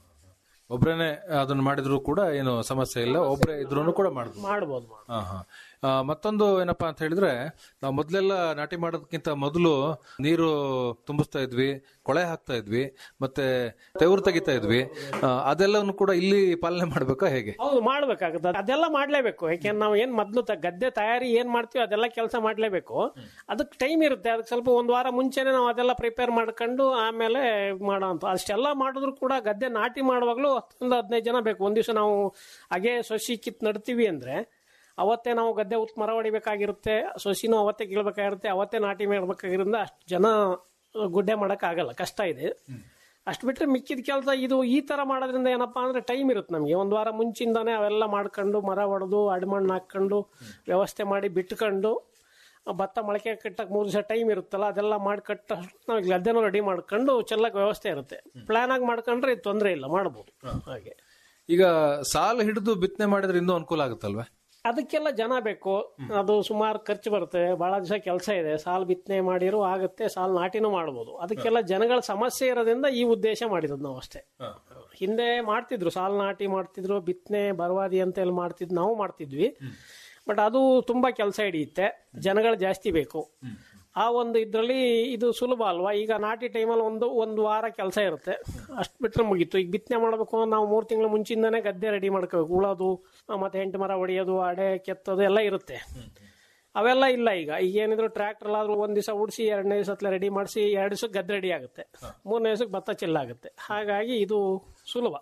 ಒಬ್ರೇನೆ ಅದನ್ನ ಮಾಡಿದ್ರು ಕೂಡ ಏನು ಸಮಸ್ಯೆ ಇಲ್ಲ ಒಬ್ರೇ ಇದ್ರೂ ಕೂಡ ಮಾಡಬಹುದು ಮಾಡಬಹುದು ಹಾ ಹಾ ಆ, ಮತ್ತೊಂದು ಏನಪ್ಪಾ ಅಂತ ಹೇಳಿದ್ರೆ ನಾವು ಮೊದ್ಲೆಲ್ಲ ನಾಟಿ ಮಾಡೋದಕ್ಕಿಂತ ಮೊದಲು ನೀರು ತುಂಬಿಸ್ತಾ ಇದ್ವಿ ಕೊಳೆ ಹಾಕ್ತಾ ಇದ್ವಿ ಮತ್ತೆ ತೆವರು ತೆಗಿತಾ ಇದ್ವಿ ಆ, ಅದೆಲ್ಲವನ್ನು ಕೂಡ ಇಲ್ಲಿ ಪಾಲನೆ ಮಾಡ್ಬೇಕಾ ಹೇಗೆ ಹೌದು ಮಾಡ್ಬೇಕಾಗುತ್ತೆ ಅದೆಲ್ಲ ಮಾಡ್ಲೇಬೇಕು ಯಾಕೆಂದ್ರೆ ನಾವು ಏನ್ ಮೊದ್ಲು ತ- ಗದ್ದೆ ತಯಾರಿ ಏನ್ ಮಾಡ್ತೀವಿ ಅದೆಲ್ಲ ಕೆಲಸ ಮಾಡ್ಲೇಬೇಕು ಅದಕ್ಕೆ ಟೈಮ್ ಇರುತ್ತೆ ಅದಕ್ಕೆ ಸ್ವಲ್ಪ ಒಂದ್ ವಾರ ಮುಂಚೆನೆ ನಾವು ಅದೆಲ್ಲ ಪ್ರಿಪೇರ್ ಮಾಡ್ಕೊಂಡು ಆಮೇಲೆ ಮಾಡೋ ಅಂತ ಅಷ್ಟೆಲ್ಲ ಮಾಡಿದ್ರು ಕೂಡ ಗದ್ದೆ ನಾಟಿ ಮಾಡುವಾಗ್ಲೂ ಹತ್ತರಿಂದ ಹದಿನೈದು ಜನ ಬೇಕು ಒಂದ್ ದಿವಸ ನಾವು ಹಾಗೆ ಸೊಸಿ ಕಿತ್ ನಡ್ತೀವಿ ಅಂದ್ರೆ ಅವತ್ತೇ ನಾವು ಗದ್ದೆ ಉತ್ ಮರ ಹೊಡಿಬೇಕಾಗಿರುತ್ತೆ ಸೊಸಿನೂ ಅವತ್ತೇ ಕೀಳ್ಬೇಕಾಗಿರುತ್ತೆ ಅವತ್ತೇ ನಾಟಿ ಮಾಡ್ಬೇಕಾಗಿರೋದ್ರಿಂದ ಅಷ್ಟು ಜನ ಗುಡ್ಡೆ ಮಾಡಕ್ ಆಗಲ್ಲ ಕಷ್ಟ ಇದೆ ಅಷ್ಟು ಬಿಟ್ರೆ ಮಿಕ್ಕಿದ ಕೆಲಸ ಇದು ಈ ತರ ಮಾಡೋದ್ರಿಂದ ಏನಪ್ಪಾ ಅಂದ್ರೆ ಟೈಮ್ ಇರುತ್ತೆ ನಮಗೆ ಒಂದು ವಾರ ಮುಂಚಿಂದಾನೆ ಅವೆಲ್ಲ ಮಾಡ್ಕೊಂಡು ಮರ ಹೊಡೆದು ಅಡ್ಮಣ್ಣು ಹಾಕೊಂಡು ವ್ಯವಸ್ಥೆ ಮಾಡಿ ಬಿಟ್ಕೊಂಡು ಭತ್ತ ಮೊಳಕೆ ಕಟ್ಟಕ್ ಮೂರು ದಿವಸ ಟೈಮ್ ಇರುತ್ತಲ್ಲ ಅದೆಲ್ಲ ಮಾಡಿ ಕಟ್ಟ ನಾವು ಗದ್ದೆನೂ ರೆಡಿ ಮಾಡ್ಕೊಂಡು ಚೆಲ್ಲಕ್ ವ್ಯವಸ್ಥೆ ಇರುತ್ತೆ ಪ್ಲಾನ್ ಆಗಿ ಮಾಡ್ಕೊಂಡ್ರೆ ಇದು ತೊಂದರೆ ಇಲ್ಲ ಮಾಡ್ಬೋದು ಹಾಗೆ ಈಗ ಸಾಲು ಹಿಡಿದು ಬಿತ್ತನೆ ಮಾಡಿದ್ರೆ ಇನ್ನೂ ಅನುಕೂಲ ಆಗುತ್ತಲ್ವಾ ಅದಕ್ಕೆಲ್ಲ ಜನ ಬೇಕು ಅದು ಸುಮಾರು ಖರ್ಚು ಬರುತ್ತೆ ಬಹಳ ದಿವಸ ಕೆಲಸ ಇದೆ ಸಾಲ್ ಬಿತ್ತನೆ ಮಾಡಿರೋ ಆಗುತ್ತೆ ಸಾಲ್ ನಾಟಿನೂ ಮಾಡ್ಬೋದು ಅದಕ್ಕೆಲ್ಲ ಜನಗಳ ಸಮಸ್ಯೆ ಇರೋದ್ರಿಂದ ಈ ಉದ್ದೇಶ ಮಾಡಿರೋದು ನಾವು ಅಷ್ಟೇ ಹಿಂದೆ ಮಾಡ್ತಿದ್ರು ಸಾಲ್ ನಾಟಿ ಮಾಡ್ತಿದ್ರು ಬಿತ್ತನೆ ಬರವಾದಿ ಅಂತ ಎಲ್ಲ ಮಾಡ್ತಿದ್ ನಾವು ಮಾಡ್ತಿದ್ವಿ ಬಟ್ ಅದು ತುಂಬಾ ಕೆಲಸ ಹಿಡಿಯುತ್ತೆ ಜನಗಳು ಜಾಸ್ತಿ ಬೇಕು ಆ ಒಂದು ಇದ್ರಲ್ಲಿ ಇದು ಸುಲಭ ಅಲ್ವಾ ಈಗ ನಾಟಿ ಟೈಮಲ್ಲಿ ಒಂದು ಒಂದು ವಾರ ಕೆಲಸ ಇರುತ್ತೆ ಅಷ್ಟು ಬಿಟ್ರೆ ಮುಗೀತು ಈಗ ಬಿತ್ತನೆ ಮಾಡಬೇಕು ಅಂದ್ರೆ ನಾವು ಮೂರು ತಿಂಗಳ ಮುಂಚಿಂದಾನೆ ಗದ್ದೆ ರೆಡಿ ಮಾಡ್ಕೋಬೇಕು ಉಳೋದು ಆ, ಮತ್ತೆ ಎಂಟು ಮರ ಹೊಡೆಯೋದು ಅಡೆ ಕೆತ್ತೋದು ಎಲ್ಲ ಇರುತ್ತೆ ಅವೆಲ್ಲ ಇಲ್ಲ ಈಗ ಈಗ ಏನಿದ್ರು ಟ್ರ್ಯಾಕ್ಟರ್ ಆದ್ರೂ ಒಂದ್ ದಿವಸ ಉಡಿಸಿ ಎರಡನೇ ದಿವಸ ರೆಡಿ ಮಾಡಿಸಿ ಎರಡು ದಿವಸಕ್ಕೆ ಗದ್ದೆ ರೆಡಿ ಆಗುತ್ತೆ ಮೂರನೇ ದಿವಸಕ್ಕೆ ಭತ್ತ ಚೆಲ್ಲಾಗುತ್ತೆ ಹಾಗಾಗಿ ಇದು ಸುಲಭ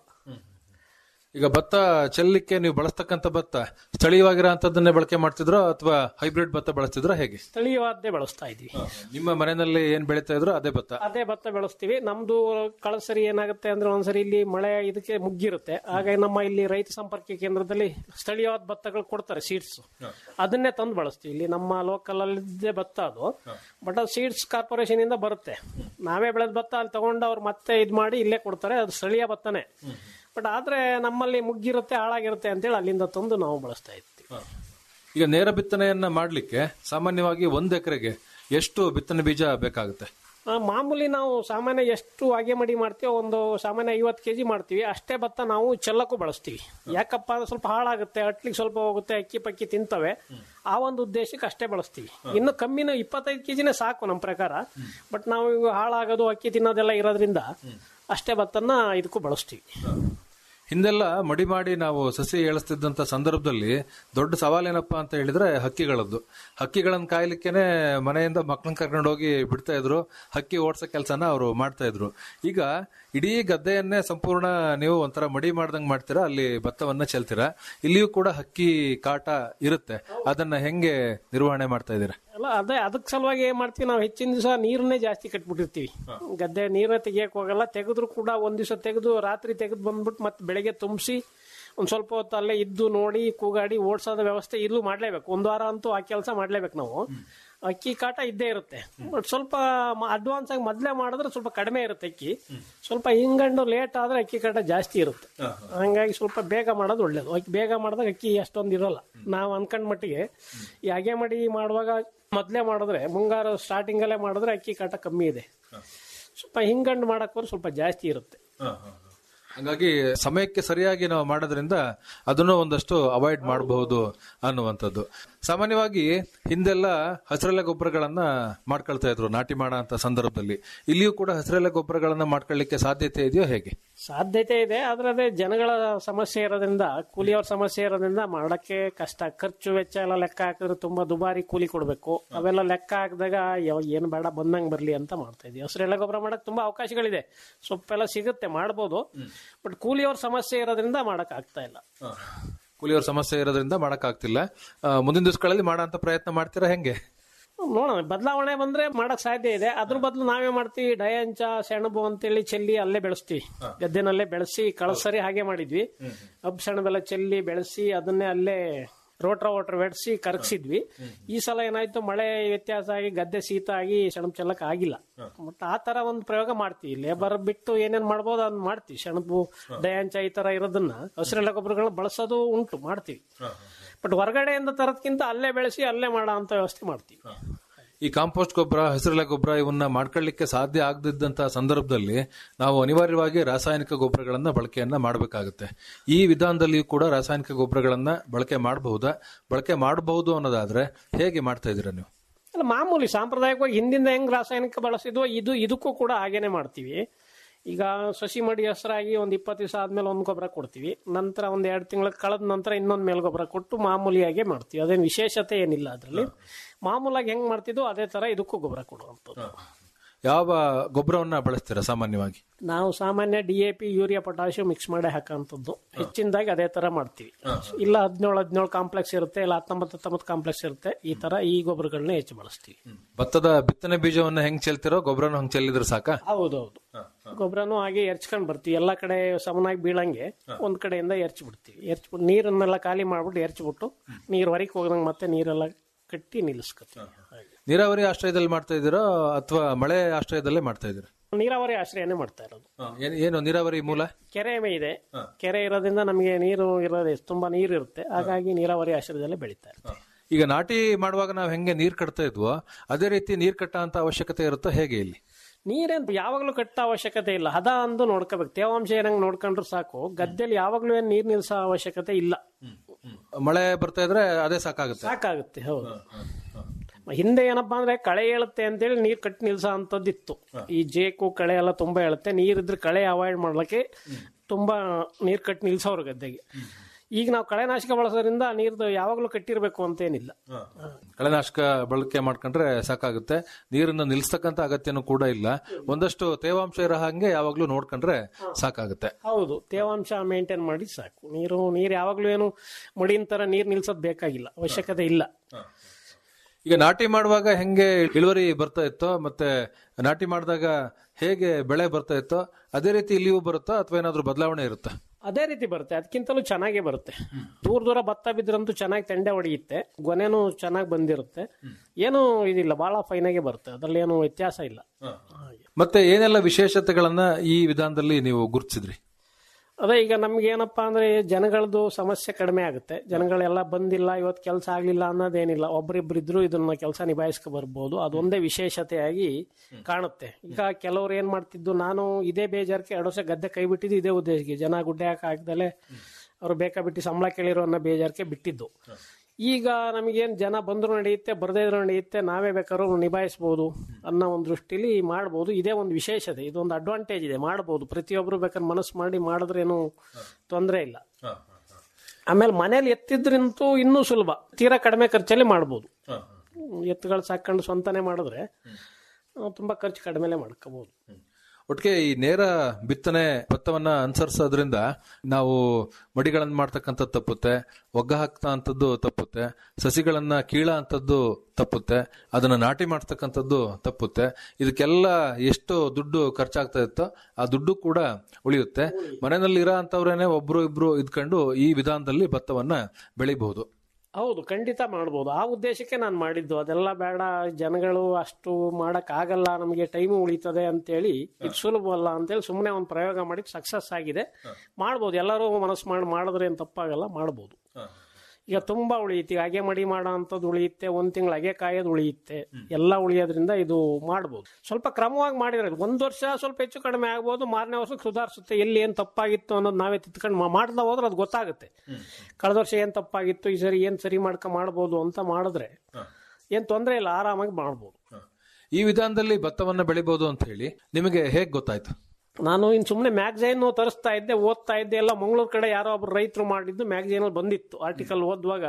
ಈಗ ಭತ್ತ ಚೆಲ್ಲಲಿಕ್ಕೆ ನೀವು ಬಳಸ್ತಕ್ಕಂಥ ಭತ್ತ ಸ್ಥಳೀಯವಾಗಿರೋಂಥದ್ದನ್ನೇ ಬಳಕೆ ಮಾಡ್ತಿದ್ರೋ ಅಥವಾ ಹೈಬ್ರಿಡ್ ಭತ್ತ ಬಳಸ್ತಿದ್ರೋ ಹೇಗೆ ಸ್ಥಳೀಯವಾದ್ದೇ ಬಳಸ್ತಾ ಇದ್ವಿ ನಿಮ್ಮ ಮನೆಯಲ್ಲಿ ಏನ್ ಬೆಳೀತಾ ಇದ್ರೋ ಅದೇ ಭತ್ತ ಅದೇ ಭತ್ತ ಬೆಳೆಸ್ತೀವಿ ನಮ್ದು ಕಳೆದ ಸರಿ ಏನಾಗುತ್ತೆ ಅಂದ್ರೆ ಒಂದ್ಸರಿ ಇಲ್ಲಿ ಮಳೆ ಇದಕ್ಕೆ ಮುಗ್ಗಿರುತ್ತೆ ಹಾಗಾಗಿ ನಮ್ಮ ಇಲ್ಲಿ ರೈತ ಸಂಪರ್ಕ ಕೇಂದ್ರದಲ್ಲಿ ಸ್ಥಳೀಯವಾದ ಭತ್ತಗಳು ಕೊಡ್ತಾರೆ ಸೀಡ್ಸ್ ಅದನ್ನೇ ತಂದು ಬಳಸ್ತೀವಿ ಇಲ್ಲಿ ನಮ್ಮ ಲೋಕಲ್ ಅಲ್ಲಿದ್ದೇ ಭತ್ತ ಅದು ಬಟ್ ಅದು ಸೀಡ್ಸ್ ಕಾರ್ಪೊರೇಷನ್ ಇಂದ ಬರುತ್ತೆ ನಾವೇ ಬೆಳೆದ ಭತ್ತ ಅಲ್ಲಿ ತಗೊಂಡು ಅವ್ರು ಮತ್ತೆ ಇದ್ ಮಾಡಿ ಇಲ್ಲೇ ಕೊಡ್ತಾರೆ ಅದು ಸ್ಥಳೀಯ ಭತ್ತನೇ ಬಟ್ ಆದ್ರೆ ನಮ್ಮಲ್ಲಿ ಮುಗ್ಗಿರುತ್ತೆ ಹಾಳಾಗಿರುತ್ತೆ ಅಂತೇಳಿ ಅಲ್ಲಿಂದ ತಂದು ನಾವು ಬಳಸ್ತಾ ಇರ್ತೀವಿ ಈಗ ನೇರ ಬಿತ್ತನೆಯನ್ನ ಮಾಡ್ಲಿಕ್ಕೆ ಸಾಮಾನ್ಯವಾಗಿ ಒಂದ್ ಎಕರೆಗೆ ಎಷ್ಟು ಬಿತ್ತನೆ ಬೀಜ ಬೇಕಾಗುತ್ತೆ ಆ, ಮಾಮೂಲಿ ನಾವು ಸಾಮಾನ್ಯ ಎಷ್ಟು ಅಗೆ ಮಡಿ ಮಾಡ್ತೀವೋ ಒಂದು ಸಾಮಾನ್ಯ ಐವತ್ತು ಕೆಜಿ ಮಾಡ್ತೀವಿ ಅಷ್ಟೇ ಭತ್ತ ನಾವು ಚೆಲ್ಲಕ್ಕೂ ಬಳಸ್ತೀವಿ ಯಾಕಪ್ಪ ಅಂದ್ರೆ ಸ್ವಲ್ಪ ಹಾಳಾಗುತ್ತೆ ಅಟ್ಲಿಗೆ ಸ್ವಲ್ಪ ಹೋಗುತ್ತೆ ಅಕ್ಕಿ ಪಕ್ಕಿ ತಿಂತವೆ ಆ ಒಂದು ಉದ್ದೇಶಕ್ಕೆ ಅಷ್ಟೇ ಬಳಸ್ತೀವಿ ಇನ್ನು ಕಮ್ಮಿನ ಇಪ್ಪತ್ತೈದು ಕೆಜಿನೇ ಸಾಕು ನಮ್ಮ ಪ್ರಕಾರ ಬಟ್ ನಾವು ಈಗ ಹಾಳಾಗೋದು ಅಕ್ಕಿ ತಿನ್ನೋದೆಲ್ಲ ಇರೋದ್ರಿಂದ ಅಷ್ಟೇ ಭತ್ತನ ಇದಕ್ಕೂ ಬಳಸ್ತೀವಿ ಹಿಂದೆಲ್ಲ ಮಡಿ ಮಾಡಿ ನಾವು ಸಸಿ ಏಳಿಸ್ತಿದ್ದಂತ ಸಂದರ್ಭದಲ್ಲಿ ದೊಡ್ಡ ಸವಾಲೇನಪ್ಪ ಅಂತ ಹೇಳಿದ್ರೆ ಹಕ್ಕಿಗಳದ್ದು ಹಕ್ಕಿಗಳನ್ನ ಕಾಯ್ಲಿಕ್ಕೇನೆ ಮನೆಯಿಂದ ಮಕ್ಕಳನ್ನ ಕರ್ಕೊಂಡು ಹೋಗಿ ಬಿಡ್ತಾ ಇದ್ರು ಹಕ್ಕಿ ಓಡ್ಸೋ ಕೆಲಸನ ಅವರು ಮಾಡ್ತಾ ಇದ್ರು ಈಗ ಇಡೀ ಗದ್ದೆಯನ್ನೇ ಸಂಪೂರ್ಣ ನೀವು ಒಂಥರ ಮಡಿ ಮಾಡ್ದಂಗ್ ಮಾಡ್ತೀರಾ ಅಲ್ಲಿ ಭತ್ತವನ್ನ ಚೆಲ್ತೀರಾ ಇಲ್ಲಿಯೂ ಕೂಡ ಹಕ್ಕಿ ಕಾಟ ಇರುತ್ತೆ ಅದನ್ನ ಹೆಂಗೆ ನಿರ್ವಹಣೆ ಮಾಡ್ತಾ ಇದ್ದೀರಾ ಅಲ್ಲ ಅದೇ ಅದಕ್ಕೆ ಸಲುವಾಗಿ ಏನ್ ಮಾಡ್ತೀವಿ ನಾವು ಹೆಚ್ಚಿನ ದಿವಸ ನೀರನ್ನೇ ಜಾಸ್ತಿ ಕಟ್ಬಿಟ್ಟಿರ್ತೀವಿ ಗದ್ದೆ ನೀರನ್ನ ತೆಗಿಯಕ್ ಹೋಗಲ್ಲ ತೆಗೆದ್ರು ಕೂಡ ಒಂದ್ ದಿವಸ ತೆಗೆದು ರಾತ್ರಿ ತೆಗೆದು ಬಂದ್ಬಿಟ್ಟು ಮತ್ತೆ ಬೆಳಗ್ಗೆ ತುಂಬಿಸಿ ಒಂದ್ ಸ್ವಲ್ಪ ಹೊತ್ತು ಅಲ್ಲೇ ಇದ್ದು ನೋಡಿ ಕೂಗಾಡಿ ಓಡಿಸೋದ ವ್ಯವಸ್ಥೆ ಇಲ್ಲೂ ಮಾಡ್ಲೇಬೇಕು ಒಂದ್ ವಾರ ಅಂತೂ ಆ ಕೆಲಸ ಮಾಡ್ಲೇಬೇಕು ನಾವು ಅಕ್ಕಿ ಕಾಟ ಇದ್ದೇ ಇರುತ್ತೆ ಬಟ್ ಸ್ವಲ್ಪ ಅಡ್ವಾನ್ಸ್ ಆಗಿ ಮೊದ್ಲೇ ಮಾಡಿದ್ರೆ ಸ್ವಲ್ಪ ಕಡಿಮೆ ಇರುತ್ತೆ ಅಕ್ಕಿ ಸ್ವಲ್ಪ ಹಿಂಗಂಡು ಲೇಟ್ ಆದ್ರೆ ಅಕ್ಕಿ ಕಾಟ ಜಾಸ್ತಿ ಇರುತ್ತೆ ಹಂಗಾಗಿ ಸ್ವಲ್ಪ ಬೇಗ ಮಾಡೋದು ಒಳ್ಳೇದು ಅಕ್ಕಿ ಬೇಗ ಮಾಡಿದಾಗ ಅಕ್ಕಿ ಅಷ್ಟೊಂದು ಇರಲ್ಲ ನಾವು ಅನ್ಕೊಂಡ್ ಮಟ್ಟಿಗೆ ಈ ಅಗೆ ಮಡಿ ಮಾಡುವಾಗ ಮೊದ್ಲೇ ಮಾಡಿದ್ರೆ ಮುಂಗಾರು ಸ್ಟಾರ್ಟಿಂಗ್ ಅಲ್ಲೇ ಮಾಡಿದ್ರೆ ಅಕ್ಕಿ ಕಾಟ ಕಮ್ಮಿ ಇದೆ ಸ್ವಲ್ಪ ಹಿಂಗಂಡು ಮಾಡಕ್ ಹೋದ್ರೆ ಸ್ವಲ್ಪ ಜಾಸ್ತಿ ಇರುತ್ತೆ ಹಾಗಾಗಿ ಸಮಯಕ್ಕೆ ಸರಿಯಾಗಿ ನಾವು ಮಾಡೋದ್ರಿಂದ ಅದನ್ನು ಒಂದಷ್ಟು ಅವಾಯ್ಡ್ ಮಾಡಬಹುದು ಅನ್ನುವಂಥದ್ದು ಸಾಮಾನ್ಯವಾಗಿ ಹಿಂದೆಲ್ಲ ಹಸಿರೆಲೆ ಗೊಬ್ಬರಗಳನ್ನ ಮಾಡ್ಕೊಳ್ತಾ ಇದ್ರು ನಾಟಿ ಮಾಡೋ ಅಂತ ಸಂದರ್ಭದಲ್ಲಿ ಇಲ್ಲಿಯೂ ಕೂಡ ಹಸಿರೆಲೆ ಗೊಬ್ಬರಗಳನ್ನ ಮಾಡ್ಕೊಳ್ಳಿಕ್ಕೆ ಸಾಧ್ಯತೆ ಇದೆಯೋ ಹೇಗೆ ಸಾಧ್ಯತೆ ಇದೆ ಆದ್ರೆ ಅದೇ ಜನಗಳ ಸಮಸ್ಯೆ ಇರೋದ್ರಿಂದ ಕೂಲಿಯವ್ರ ಸಮಸ್ಯೆ ಇರೋದ್ರಿಂದ ಮಾಡಕ್ಕೆ ಕಷ್ಟ ಖರ್ಚು ವೆಚ್ಚ ಎಲ್ಲ ಲೆಕ್ಕ ಹಾಕಿದ್ರೆ ತುಂಬಾ ದುಬಾರಿ ಕೂಲಿ ಕೊಡ್ಬೇಕು ಅವೆಲ್ಲ ಲೆಕ್ಕ ಹಾಕಿದಾಗ ಯಾವ- ಏನ್ ಬೇಡ ಬಂದಂಗ್ ಬರ್ಲಿ ಅಂತ ಮಾಡ್ತಾ ಇದೀವಿ ಹಸಿರೆಲ್ಲ ಗೊಬ್ಬರ ಮಾಡಕ್ ತುಂಬಾ ಅವಕಾಶಗಳಿದೆ ಸೊಪ್ಪೆಲ್ಲ ಸಿಗುತ್ತೆ ಮಾಡ್ಬೋದು ಬಟ್ ಕೂಲಿಯವ್ರ ಸಮಸ್ಯೆ ಇರೋದ್ರಿಂದ ಮಾಡಕ್ ಆಗ್ತಾ ಇಲ್ಲ ಕೂಲಿಯವ್ರ ಸಮಸ್ಯೆ ಇರೋದ್ರಿಂದ ಮಾಡಕ್ಕಾಗ್ತಿಲ್ಲ ಆ, ಮುಂದಿನ ದಿವಸಗಳಲ್ಲಿ ಮಾಡೋ ಅಂತ ಪ್ರಯತ್ನ ಮಾಡ್ತೀರಾ ಹೆಂಗೆ ನೋಡೋಣ ಬದಲಾವಣೆ ಬಂದ್ರೆ ಮಾಡಕ್ ಸಾಧ್ಯ ಇದೆ ಅದ್ರ ಬದಲು ನಾವೇ ಮಾಡ್ತೀವಿ ಡಯಾಂಚ ಸೆಣಬು ಅಂತೇಳಿ ಚೆಲ್ಲಿ ಅಲ್ಲೇ ಬೆಳೆಸ್ತೀವಿ ಗದ್ದೆನಲ್ಲೇ ಬೆಳೆಸಿ ಕಳಸರಿ ಹಾಗೆ ಮಾಡಿದ್ವಿ ಹಬ್ ಸೆಣಬೆಲ್ಲ ಚೆಲ್ಲಿ ಬೆಳೆಸಿ ಅದನ್ನೇ ಅಲ್ಲೇ ರೋಟ್ರ ವೋಟ್ರ ಬೆಳೆಸಿ ಕರಗಿಸಿದ್ವಿ ಈ ಸಲ ಏನಾಯ್ತು ಮಳೆ ವ್ಯತ್ಯಾಸ ಆಗಿ ಗದ್ದೆ ಶೀತ ಆಗಿ ಸೆಣಬು ಚೆಲ್ಲಕ್ ಆಗಿಲ್ಲ ಮತ್ತೆ ಆ ತರ ಒಂದು ಪ್ರಯೋಗ ಮಾಡ್ತೀವಿ ಲೇಬರ್ ಬಿಟ್ಟು ಏನೇನ್ ಮಾಡ್ಬೋದು ಅದನ್ನ ಮಾಡ್ತೀವಿ ಸೆಣಬು ಡಯಾಂಚ ಈ ತರ ಇರೋದನ್ನ ಹಸಿರೆಲ್ಲ ಗೊಬ್ಬರಗಳನ್ನ ಬಳಸೋದು ಉಂಟು ಮಾಡ್ತೀವಿ ಬಟ್ ಹೊರಗಡೆಯಿಂದ ತರದ್ಕಿಂತ ಅಲ್ಲೇ ಬೆಳೆಸಿ ಅಲ್ಲೇ ಮಾಡೋ ಅಂತ ವ್ಯವಸ್ಥೆ ಮಾಡ್ತೀವಿ ಈ ಕಾಂಪೋಸ್ಟ್ ಗೊಬ್ಬರ ಹಸಿರೆಲೆ ಗೊಬ್ಬರ ಇವನ್ನ ಮಾಡ್ಕೊಳ್ಳಿಕ್ಕೆ ಸಾಧ್ಯ ಆಗದಿದ್ದಂತಹ ಸಂದರ್ಭದಲ್ಲಿ ನಾವು ಅನಿವಾರ್ಯವಾಗಿ ರಾಸಾಯನಿಕ ಗೊಬ್ಬರಗಳನ್ನ ಬಳಕೆಯನ್ನ ಮಾಡಬೇಕಾಗುತ್ತೆ ಈ ವಿಧಾನದಲ್ಲಿಯೂ ಕೂಡ ರಾಸಾಯನಿಕ ಗೊಬ್ಬರಗಳನ್ನ ಬಳಕೆ ಮಾಡಬಹುದಾ ಬಳಕೆ ಮಾಡಬಹುದು ಅನ್ನೋದಾದ್ರೆ ಹೇಗೆ ಮಾಡ್ತಾ ಇದ್ದೀರಾ ನೀವು ಅಲ್ಲ ಮಾಮೂಲಿ ಸಾಂಪ್ರದಾಯಿಕವಾಗಿ ಹಿಂದಿಂದ ಹೆಂಗ್ ರಾಸಾಯನಿಕ ಬಳಸಿದ್ವೋ ಇದು ಇದಕ್ಕೂ ಕೂಡ ಹಾಗೇನೆ ಮಾಡ್ತೀವಿ ಈಗ ಸಸಿ ಮಡಿ ಹೆಸರಾಗಿ ಒಂದ್ ಇಪ್ಪತ್ತು ದಿವಸ ಆದ್ಮೇಲೆ ಒಂದ್ ಗೊಬ್ಬರ ಕೊಡ್ತೀವಿ ನಂತರ ಒಂದ್ ಎರಡು ತಿಂಗಳ ಕಳೆದ ನಂತರ ಇನ್ನೊಂದ್ ಮೇಲ್ ಗೊಬ್ಬರ ಕೊಟ್ಟು ಮಾಮೂಲಿಯಾಗೆ ಮಾಡ್ತೀವಿ ಅದೇನು ವಿಶೇಷತೆ ಏನಿಲ್ಲ ಅದ್ರಲ್ಲಿ ಮಾಮೂಲಾಗಿ ಹೆಂಗ್ ಮಾಡ್ತಿದ್ವೋ ಅದೇ ತರ ಇದಕ್ಕೂ ಗೊಬ್ಬರ ಕೊಡುವಂಥದ್ದು ಯಾವ ಗೊಬ್ಬರವನ್ನ ಬಳಸ್ತೀರಾ ಸಾಮಾನ್ಯವಾಗಿ ನಾವು ಸಾಮಾನ್ಯ D A P urea potassium mix ಮಾಡಿ ಹಾಕೋಂಥದ್ದು ಹೆಚ್ಚಿನದಾಗಿ ಅದೇ ತರ ಮಾಡ್ತೀವಿ ಇಲ್ಲ ಹದಿನೇಳು ಹದಿನೇಳು ಕಾಂಪ್ಲೆಕ್ಸ್ ಇರುತ್ತೆ ಇಲ್ಲ ಹತ್ತೊಂಬತ್ತು ಹತ್ತೊಂಬತ್ತು ಕಾಂಪ್ಲೆಕ್ಸ್ ಇರುತ್ತೆ ಈ ತರ ಈ ಗೊಬ್ಬರಗಳನ್ನ ಹೆಚ್ಚು ಬಳಸ್ತೀವಿ ಭತ್ತದ ಬಿತ್ತನೆ ಬೀಜವನ್ನ ಹೆಂಗ್ ಚೆಲ್ತಿರೋ ಗೊಬ್ಬರನ ಹಂಗ್ ಚೆಲ್ಲಿದ್ರೆ ಸಾಕ ಹೌದೌದು ಗೊಬ್ಬರನು ಹಾಗೆ ಎರ್ಚ್ಕೊಂಡ್ ಬರ್ತೀವಿ ಎಲ್ಲಾ ಕಡೆ ಸಮನಾಗಿ ಬೀಳಂಗೆ ಒಂದ್ ಕಡೆಯಿಂದ ಎರ್ಚ್ ಬಿಡ್ತೀವಿ ಎರ್ಚ್ಬಿಟ್ಟು ನೀರನ್ನೆಲ್ಲ ಖಾಲಿ ಮಾಡ್ಬಿಟ್ಟು ಎರ್ಚ್ಬಿಟ್ಟು ನೀರ್ ಹೊರಗೆ ಹೋಗದಂಗೆ ಮತ್ತೆ ನೀರೆಲ್ಲ ಕಟ್ಟಿ ನಿಲ್ಲಿಸ್ಕೊತೀವಿ ನೀರಾವರಿ ಆಶ್ರಯದಲ್ಲಿ ಮಾಡ್ತಾ ಇದ್ದೀರಾ ಅಥವಾ ಮಳೆ ಆಶ್ರಯದಲ್ಲೇ ಮಾಡ್ತಾ ಇದ್ದೀರಾ ನೀರಾವರಿ ಆಶ್ರಯನೇ ಮಾಡ್ತಾ ಇರೋದು ಏನ್- ಏನು ನೀರಾವರಿ ಮೂಲ ಕೆರೆ ಇದೆ ಕೆರೆ ಇರೋದ್ರಿಂದ ನಮಗೆ ನೀರು ಇರೋದೇ ತುಂಬಾ ನೀರು ಇರುತ್ತೆ ಹಾಗಾಗಿ ನೀರಾವರಿ ಆಶ್ರಯದಲ್ಲೇ ಬೆಳೀತಾ ಇರ್ತೀವಿ ಈಗ ನಾಟಿ ಮಾಡುವಾಗ ನಾವು ಹೆಂಗೆ ನೀರ್ ಕಟ್ತಾ ಇದ್ವೋ ಅದೇ ರೀತಿ ನೀರ್ ಕಟ್ಟ ಅಂತ ಅವಶ್ಯಕತೆ ಇರುತ್ತೋ ಹೇಗೆ ಇಲ್ಲಿ ನೀರೇನ್ ಯಾವಾಗ್ಲೂ ಕಟ್ಟ ಅವಶ್ಯಕತೆ ಇಲ್ಲ ಹದ ಅಂದು ನೋಡ್ಕೋಬೇಕು ತೇವಾಂಶ ಏನಂಗ್ ನೋಡ್ಕೊಂಡ್ರು ಸಾಕು ಗದ್ದೆಲಿ ಯಾವಾಗ್ಲೂ ಏನ್ ನೀರ್ ನಿಲ್ಸೋ ಅವಶ್ಯಕತೆ ಇಲ್ಲ ಮಳೆ ಬರ್ತಾ ಇದ್ರೆ ಅದೇ ಸಾಕಾಗುತ್ತೆ ಸಾಕಾಗುತ್ತೆ ಹೌದು ಹಿಂದೆ ಏನಪ್ಪಾ ಅಂದ್ರೆ ಕಳೆ ಹೇಳುತ್ತೆ ಅಂತೇಳಿ ನೀರ್ ಕಟ್ಟಿ ನಿಲ್ಸೋ ಅಂತದ್ದಿತ್ತು ಈ ಜೇಕು ಕಳೆ ಎಲ್ಲ ತುಂಬಾ ಹೇಳುತ್ತೆ ನೀರಿದ್ರೆ ಕಳೆ ಅವಾಯ್ಡ್ ಮಾಡ್ಲಿಕ್ಕೆ ತುಂಬಾ ನೀರ್ ಕಟ್ಟಿ ನಿಲ್ಸೋರು ಗದ್ದೆಗೆ ಈಗ ನಾವು ಕಳೆನಾಶಕ ಬಳಸೋದ್ರಿಂದ ನೀರ್ದು ಯಾವಾಗ್ಲೂ ಕಟ್ಟಿರ್ಬೇಕು ಅಂತೇನಿಲ್ಲ ಕಳೆನಾಶಕ ಬಳಕೆ ಮಾಡ್ಕೊಂಡ್ರೆ ಸಾಕಾಗುತ್ತೆ ನೀರನ್ನು ನಿಲ್ಸ್ತಕ್ಕಂತ ಅಗತ್ಯನೂ ಕೂಡ ಇಲ್ಲ ಒಂದಷ್ಟು ತೇವಾಂಶ ಇರೋ ಹಂಗೆ ಯಾವಾಗ್ಲೂ ನೋಡ್ಕೊಂಡ್ರೆ ಸಾಕಾಗುತ್ತೆ ಹೌದು ತೇವಾಂಶ ಮೇಂಟೈನ್ ಮಾಡಿ ಸಾಕು ನೀರು ನೀರು ಯಾವಾಗ್ಲೂ ಏನು ಮಡಿನ ತರ ನೀರ್ ನಿಲ್ಸೋದ್ ಬೇಕಾಗಿಲ್ಲ ಅವಶ್ಯಕತೆ ಇಲ್ಲ ಈಗ ನಾಟಿ ಮಾಡುವಾಗ ಹೆಂಗೆ ಇಳುವರಿ ಬರ್ತಾ ಇತ್ತೋ ಮತ್ತೆ ನಾಟಿ ಮಾಡಿದಾಗ ಹೇಗೆ ಬೆಳೆ ಬರ್ತಾ ಇತ್ತೋ ಅದೇ ರೀತಿ ಇಲ್ಲಿಯೂ ಬರುತ್ತಾ ಅಥವಾ ಏನಾದ್ರೂ ಬದಲಾವಣೆ ಇರುತ್ತಾ ಅದೇ ರೀತಿ ಬರುತ್ತೆ ಅದಕ್ಕಿಂತಲೂ ಚೆನ್ನಾಗೇ ಬರುತ್ತೆ ದೂರ ದೂರ ಭತ್ತ ಬಿದ್ರಂತೂ ಚೆನ್ನಾಗಿ ತೆಂಡೆ ಹೊಡೆಯುತ್ತೆ ಗೊನೆನೂ ಚೆನ್ನಾಗಿ ಬಂದಿರುತ್ತೆ ಏನು ಇದಿಲ್ಲ ಬಹಳ ಫೈನ್ ಆಗಿ ಬರುತ್ತೆ ಅದ್ರಲ್ಲಿ ಏನು ವ್ಯತ್ಯಾಸ ಇಲ್ಲ ಮತ್ತೆ ಏನೆಲ್ಲ ವಿಶೇಷತೆಗಳನ್ನ ಈ ವಿಧಾನದಲ್ಲಿ ನೀವು ಗುರುತಿಸಿದ್ರಿ ಅದೇ ಈಗ ನಮ್ಗೆ ಏನಪ್ಪಾ ಅಂದ್ರೆ ಜನಗಳದ್ದು ಸಮಸ್ಯೆ ಕಡಿಮೆ ಆಗುತ್ತೆ ಜನಗಳೆಲ್ಲ ಬಂದಿಲ್ಲ ಇವತ್ತು ಕೆಲಸ ಆಗ್ಲಿಲ್ಲ ಅನ್ನೋದೇನಿಲ್ಲ ಒಬ್ರಿಬ್ರು ಇದ್ರು ಇದನ್ನ ಕೆಲಸ ನಿಭಾಯಿಸ್ಕೊ ಬರ್ಬೋದು ಅದೊಂದೇ ವಿಶೇಷತೆಯಾಗಿ ಕಾಣುತ್ತೆ ಈಗ ಕೆಲವ್ರು ಏನ್ ಮಾಡ್ತಿದ್ದು ನಾನು ಇದೇ ಬೇಜಾರಕ್ಕೆ ಎರಡು ವರ್ಷ ಗದ್ದೆ ಕೈ ಬಿಟ್ಟಿದ್ದು ಇದೇ ಉದ್ದೇಶಕ್ಕೆ ಜನ ಗುಡ್ಡೆ ಹಾಕಿ ಹಾಕ್ದಲೆ ಅವ್ರು ಬೇಕಾ ಬಿಟ್ಟು ಸಂಬಳ ಕೇಳಿರೋ ಅನ್ನೋ ಬೇಜಾರಕ್ಕೆ ಬಿಟ್ಟಿದ್ದು ಈಗ ನಮಗೇನು ಜನ ಬಂದ್ರು ನಡೆಯುತ್ತೆ ಬರದೇ ಇದ್ರು ನಡೆಯುತ್ತೆ ನಾವೇ ಬೇಕಾದ್ರೂ ನಿಭಾಯಿಸ್ಬೋದು ಅನ್ನೋ ಒಂದು ದೃಷ್ಟಿಲಿ ಮಾಡ್ಬೋದು ಇದೇ ಒಂದು ವಿಶೇಷತೆ ಇದೊಂದು ಅಡ್ವಾಂಟೇಜ್ ಇದೆ ಮಾಡ್ಬೋದು ಪ್ರತಿಯೊಬ್ಬರು ಬೇಕಾದ್ರೆ ಮನಸ್ಸು ಮಾಡಿ ಮಾಡಿದ್ರೇನು ತೊಂದರೆ ಇಲ್ಲ ಆಮೇಲೆ ಮನೇಲಿ ಎತ್ತಿದ್ರಂತೂ ಇನ್ನೂ ಸುಲಭ ತೀರಾ ಕಡಿಮೆ ಖರ್ಚಲ್ಲಿ ಮಾಡ್ಬೋದು ಎತ್ತುಗಳು ಸಾಕೊಂಡು ಸ್ವಂತನೇ ಮಾಡಿದ್ರೆ ಆ, ತುಂಬಾ ಖರ್ಚು ಕಡಿಮೆಲೆ ಮಾಡ್ಕೋಬಹುದು ಒಟ್ಟಿಗೆ ಈ ನೇರ ಬಿತ್ತನೆ ಭತ್ತವನ್ನ ಅನುಸರಿಸೋದ್ರಿಂದ ನಾವು ಮಡಿಗಳನ್ನ ಮಾಡ್ತಕ್ಕಂಥದ್ದು ತಪ್ಪುತ್ತೆ ಒಗ್ಗ ಹಾಕ್ತಾ ಅಂತದ್ದು ತಪ್ಪುತ್ತೆ ಸಸಿಗಳನ್ನ ಕೀಳ ಅಂತದ್ದು ತಪ್ಪುತ್ತೆ ಅದನ್ನ ನಾಟಿ ಮಾಡ್ತಕ್ಕಂಥದ್ದು ತಪ್ಪುತ್ತೆ ಇದಕ್ಕೆಲ್ಲ ಎಷ್ಟು ದುಡ್ಡು ಖರ್ಚಾಗ್ತಾ ಇತ್ತೋ ಆ ದುಡ್ಡು ಕೂಡ ಉಳಿಯುತ್ತೆ ಮನೆಯಲ್ಲಿ ಇರೋ ಅಂತವ್ರೇನೆ ಒಬ್ರು ಇಬ್ರು ಇದ್ಕೊಂಡು ಈ ವಿಧಾನದಲ್ಲಿ ಭತ್ತವನ್ನ ಬೆಳಿಬಹುದು ಹೌದು ಖಂಡಿತ ಮಾಡ್ಬೋದು ಆ ಉದ್ದೇಶಕ್ಕೆ ನಾನು ಮಾಡಿದ್ದು ಅದೆಲ್ಲ ಬೇಡ ಜನಗಳು ಅಷ್ಟು ಮಾಡಕ್ ಆಗಲ್ಲ ನಮಗೆ ಟೈಮು ಉಳಿತದೆ ಅಂತೇಳಿ ಇದು ಸುಲಭವಲ್ಲ ಅಂತೇಳಿ ಸುಮ್ಮನೆ ಒಂದು ಪ್ರಯೋಗ ಮಾಡಿ ಸಕ್ಸಸ್ ಆಗಿದೆ ಮಾಡ್ಬೋದು ಎಲ್ಲರೂ ಮನಸ್ಸು ಮಾಡಿ ಮಾಡಿದ್ರೆ ಏನು ತಪ್ಪಾಗಲ್ಲ ಮಾಡ್ಬೋದು ಈಗ ತುಂಬಾ ಉಳಿಯುತ್ತೆ ಈಗ ಅಗೆ ಮಡಿ ಮಾಡೋ ಅಂಥದ್ದು ಉಳಿಯುತ್ತೆ ಒಂದ್ ತಿಂಗಳು ಅಗೆ ಕಾಯೋದು ಉಳಿಯುತ್ತೆ ಎಲ್ಲ ಉಳಿಯೋದ್ರಿಂದ ಇದು ಮಾಡ್ಬೋದು ಸ್ವಲ್ಪ ಕ್ರಮವಾಗಿ ಮಾಡಿದ್ರೆ ಒಂದ್ ವರ್ಷ ಸ್ವಲ್ಪ ಹೆಚ್ಚು ಕಡಿಮೆ ಆಗ್ಬೋದು ಮಾರನೇ ವರ್ಷಕ್ಕೆ ಸುಧಾರಿಸುತ್ತೆ ಎಲ್ಲಿ ಏನ್ ತಪ್ಪಾಗಿತ್ತು ಅನ್ನೋದು ನಾವೇ ತಿತ್ಕೊಂಡು ಮಾಡ್ತಾ ಹೋದ್ರೆ ಅದು ಗೊತ್ತಾಗುತ್ತೆ ಕಳೆದ ವರ್ಷ ಏನ್ ತಪ್ಪಾಗಿತ್ತು ಈ ಸರಿ ಏನ್ ಸರಿ ಮಾಡ್ಕೊ ಮಾಡ್ಬೋದು ಅಂತ ಮಾಡಿದ್ರೆ ಏನ್ ತೊಂದರೆ ಇಲ್ಲ ಆರಾಮಾಗಿ ಮಾಡ್ಬೋದು ಈ ವಿಧಾನದಲ್ಲಿ ಭತ್ತವನ್ನ ಬೆಳಿಬಹುದು ಅಂತ ಹೇಳಿ ನಿಮಗೆ ಹೇಗ್ ಗೊತ್ತಾಯ್ತು ನಾನು ಇನ್ ಸುಮ್ಮನೆ ಮ್ಯಾಗಝೈನ್ ತರಿಸ್ತಾ ಇದ್ದೆ ಓದ್ತಾ ಇದ್ದೆ ಎಲ್ಲ ಮಂಗಳೂರು ಕಡೆ ಯಾರೋ ಒಬ್ರು ರೈತರು ಮಾಡಿದ್ದು ಮ್ಯಾಗಝೈನ್ ಅಲ್ಲಿ ಬಂದಿತ್ತು ಆರ್ಟಿಕಲ್ ಓದುವಾಗ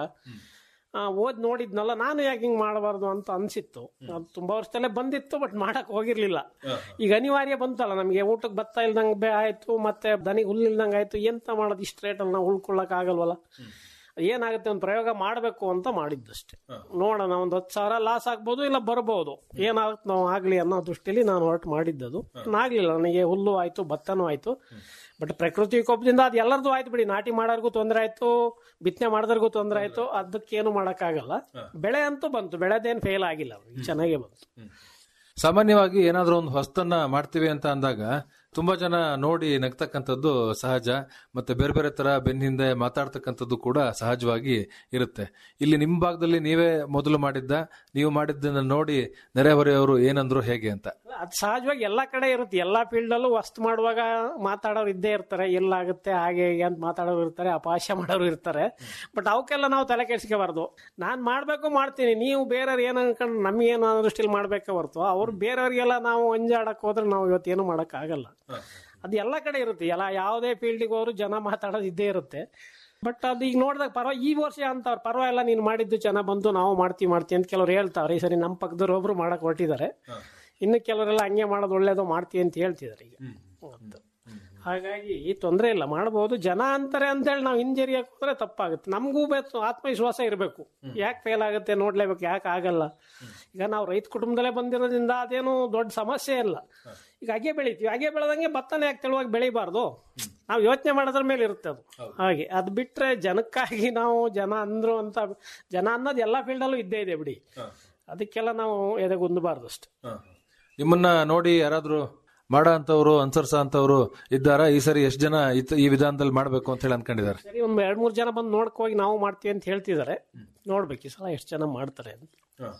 ಆ, ಓದ್ ನೋಡಿದ್ನಲ್ಲ ನಾನು ಯಾಕೆ ಹಿಂಗ್ ಮಾಡಬಾರ್ದು ಅಂತ ಅನ್ಸಿತ್ತು ಅದು ತುಂಬಾ ವರ್ಷದಲ್ಲೇ ಬಂದಿತ್ತು ಬಟ್ ಮಾಡಕ್ ಹೋಗಿರ್ಲಿಲ್ಲ ಈಗ ಅನಿವಾರ್ಯ ಬಂತಲ್ಲ ನಮಗೆ ಊಟಕ್ಕೆ ಭತ್ತ ಇಲ್ದಂಗ್ ಬೇ ಆಯ್ತು ಮತ್ತೆ ದನಿಗೆ ಹುಲ್ಲು ಇಲ್ದಂಗ್ ಆಯ್ತು ಎಂತ ಮಾಡೋದು ಇಷ್ಟು ರೇಟಲ್ಲಿ ನಾವು ಉಳ್ಕೊಳ್ಳಕ್ ಆಗಲ್ವಲ್ಲ ಏನಾಗುತ್ತೆ ಒಂದು ಪ್ರಯೋಗ ಮಾಡಬೇಕು ಅಂತ ಮಾಡಿದ್ದಷ್ಟೇ ನೋಡೋಣ ಒಂದು ಹತ್ತು ಸಾವಿರ ಲಾಸ್ ಆಗ್ಬೋದು ಇಲ್ಲ ಬರ್ಬೋದು ಏನಾಗುತ್ತೆ ನಾವು ಆಗ್ಲಿ ಅನ್ನೋ ದೃಷ್ಟಿಲಿ ನಾನು ಹೊರಟು ಮಾಡಿದ್ದದು ಆಗ್ಲಿಲ್ಲ ನನಗೆ ಹುಲ್ಲು ಆಯ್ತು ಭತ್ತನೂ ಆಯ್ತು ಬಟ್ ಪ್ರಕೃತಿ ವಿಕೋಪದಿಂದ ಅದು ಎಲ್ಲರದು ಆಯ್ತು ಬಿಡಿ ನಾಟಿ ಮಾಡೋರ್ಗೂ ತೊಂದರೆ ಆಯ್ತು ಬಿತ್ತನೆ ಮಾಡಿದ್ರಿಗೂ ತೊಂದರೆ ಆಯ್ತು ಅದಕ್ಕೇನು ಮಾಡಕ್ಕಾಗಲ್ಲ ಬೆಳೆ ಅಂತೂ ಬಂತು ಬೆಳೆದೇನು ಫೇಲ್ ಆಗಿಲ್ಲ ಅವ್ರಿಗೆ ಚೆನ್ನಾಗೇ ಬಂತು ಸಾಮಾನ್ಯವಾಗಿ ಏನಾದ್ರೂ ಒಂದು ಹೊಸ್ತನ್ನ ಮಾಡ್ತೀವಿ ಅಂತ ಅಂದಾಗ ತುಂಬಾ ಜನ ನೋಡಿ ನಗ್ತಕ್ಕಂಥದ್ದು ಸಹಜ ಮತ್ತೆ ಬೇರೆ ಬೇರೆ ತರ ಬೆನ್ನ ಹಿಂದೆ ಮಾತಾಡ್ತಕ್ಕಂಥದ್ದು ಕೂಡ ಸಹಜವಾಗಿ ಇರುತ್ತೆ ಇಲ್ಲಿ ನಿಮ್ ಭಾಗದಲ್ಲಿ ನೀವೇ ಮೊದಲು ಮಾಡಿದ್ದ ನೀವು ಮಾಡಿದ್ದನ್ನ ನೋಡಿ ನೆರೆಹೊರೆಯವರು ಏನಂದ್ರು ಹೇಗೆ ಅಂತ ಅದು ಸಹಜವಾಗಿ ಎಲ್ಲಾ ಕಡೆ ಇರುತ್ತೆ ಎಲ್ಲಾ ಫೀಲ್ಡ್ ಅಲ್ಲೂ ವಸ್ತು ಮಾಡುವಾಗ ಮಾತಾಡೋರು ಇದ್ದೇ ಇರ್ತಾರೆ ಎಲ್ಲಾಗುತ್ತೆ ಹಾಗೆ ಹೀಗೆ ಅಂತ ಮಾತಾಡೋರು ಇರ್ತಾರೆ ಅಪಹಾಸ್ಯ ಮಾಡೋರು ಇರ್ತಾರೆ ಬಟ್ ಅವಕ್ಕೆಲ್ಲ ನಾವು ತಲೆ ಕೆಡಿಸ್ಕೋಬಾರ್ದು ನಾನ್ ಮಾಡ್ಬೇಕು ಮಾಡ್ತೀನಿ ನೀವು ಬೇರೆಯವ್ರು ಏನ್ ಅನ್ಕೊಂಡು ನಮ್ಗೇನು ಅನ್ನೋ ದೃಷ್ಟಿಲಿ ಮಾಡ್ಬೇಕೆ ಹೊರ್ತು ಅವ್ರು ಬೇರೆಯವ್ರಿಗೆಲ್ಲ ನಾವು ಅಂಜಾಡಕ್ ಹೋದ್ರೆ ನಾವು ಇವತ್ತೇನು ಮಾಡಕ್ ಆಗಲ್ಲ ಅದು ಎಲ್ಲ ಕಡೆ ಇರುತ್ತೆ ಎಲ್ಲ ಯಾವುದೇ ಫೀಲ್ಡಿಗೆ ಹೋದ್ರು ಜನ ಮಾತಾಡೋದು ಇದ್ದೇ ಇರುತ್ತೆ ಬಟ್ ಅದು ಈಗ ನೋಡಿದಾಗ ಪರವ ಈ ವರ್ಷ ಅಂತವ್ರು ಪರವಾಗಿಲ್ಲ ನೀನು ಮಾಡಿದ್ದು ಚೆನ್ನಾಗ್ ಬಂತು ನಾವು ಮಾಡ್ತೀವಿ ಮಾಡ್ತೀವಿ ಅಂತ ಕೆಲವ್ರು ಹೇಳ್ತಾವ್ರೆ ಈ ಸರಿ ನಮ್ಮ ಪಕ್ಕದವ್ರು ಒಬ್ರು ಮಾಡಕ್ ಹೊರಟಿದ್ದಾರೆ ಇನ್ನು ಕೆಲವರೆಲ್ಲ ಹಂಗೆ ಮಾಡೋದು ಒಳ್ಳೇದು ಮಾಡ್ತೀವಿ ಅಂತ ಹೇಳ್ತಿದ್ದಾರೆ ಈಗ ಹೌದು. ಹಾಗಾಗಿ ತೊಂದರೆ ಇಲ್ಲ ಮಾಡಬಹುದು ಜನ ಅಂತಾರೆ ಅಂತೇಳಿ ನಾವು ಹಿಂಜರಿಯಕ್ಕೆ ಹೋದ್ರೆ ತಪ್ಪಾಗುತ್ತೆ ನಮಗೂ ಬೇಕು ಆತ್ಮವಿಶ್ವಾಸ ಇರಬೇಕು ಯಾಕೆ ಫೇಲ್ ಆಗುತ್ತೆ ನೋಡ್ಲೇಬೇಕು ಯಾಕೆ ಆಗಲ್ಲ ಈಗ ನಾವು ರೈತ ಕುಟುಂಬದಲ್ಲೇ ಬಂದಿರೋದ್ರಿಂದ ಅದೇನು ದೊಡ್ಡ ಸಮಸ್ಯೆ ಇಲ್ಲ ಈಗ ಹಾಗೆ ಬೆಳಿತೀವಿ ಹಾಗೆ ಬೆಳೆದಂಗೆ ಭತ್ತನೇ ಯಾಕೆ ತೆಳುವಾಗಿ ಬೆಳಿಬಾರ್ದು ನಾವು ಯೋಚನೆ ಮಾಡೋದ್ರ ಮೇಲೆ ಇರುತ್ತೆ ಅದು ಹಾಗೆ ಅದು ಬಿಟ್ರೆ ಜನಕ್ಕಾಗಿ ನಾವು ಜನ ಅಂದ್ರು ಅಂತ ಜನ ಅನ್ನೋದು ಎಲ್ಲಾ ಫೀಲ್ಡಲ್ಲೂ ಇದ್ದೇ ಇದೆ ಬಿಡಿ ಅದಕ್ಕೆಲ್ಲ ನಾವು ಎದೆಗುಂದಬಾರ್ದು ಅಷ್ಟೇ ನಿಮ್ಮನ್ನ ನೋಡಿ ಯಾರಾದ್ರೂ ಮಾಡೋ ಅಂತವ್ರು ಅನ್ಸರ್ಸ ಅಂತವ್ರು ಇದ್ದಾರಾ ಈ ಸರಿ ಎಷ್ಟು ಜನ ಇತ್- ಈ ವಿಧಾನದಲ್ಲಿ ಮಾಡ್ಬೇಕು ಅಂತ ಹೇಳಿ ಅನ್ಕೊಂಡಿದ್ದಾರೆ ಸರಿ ಒಂದ್ ಎರಡ್ ಮೂರ್ ಜನ ಬಂದು ನೋಡ್ಕೊ ಹೋಗಿ ನಾವು ಮಾಡ್ತೀವಿ ಅಂತ ಹೇಳ್ತಿದ್ದಾರೆ ನೋಡ್ಬೇಕು ಈ ಸಲ ಎಷ್ಟು ಜನ ಮಾಡ್ತಾರೆ ಅಂತ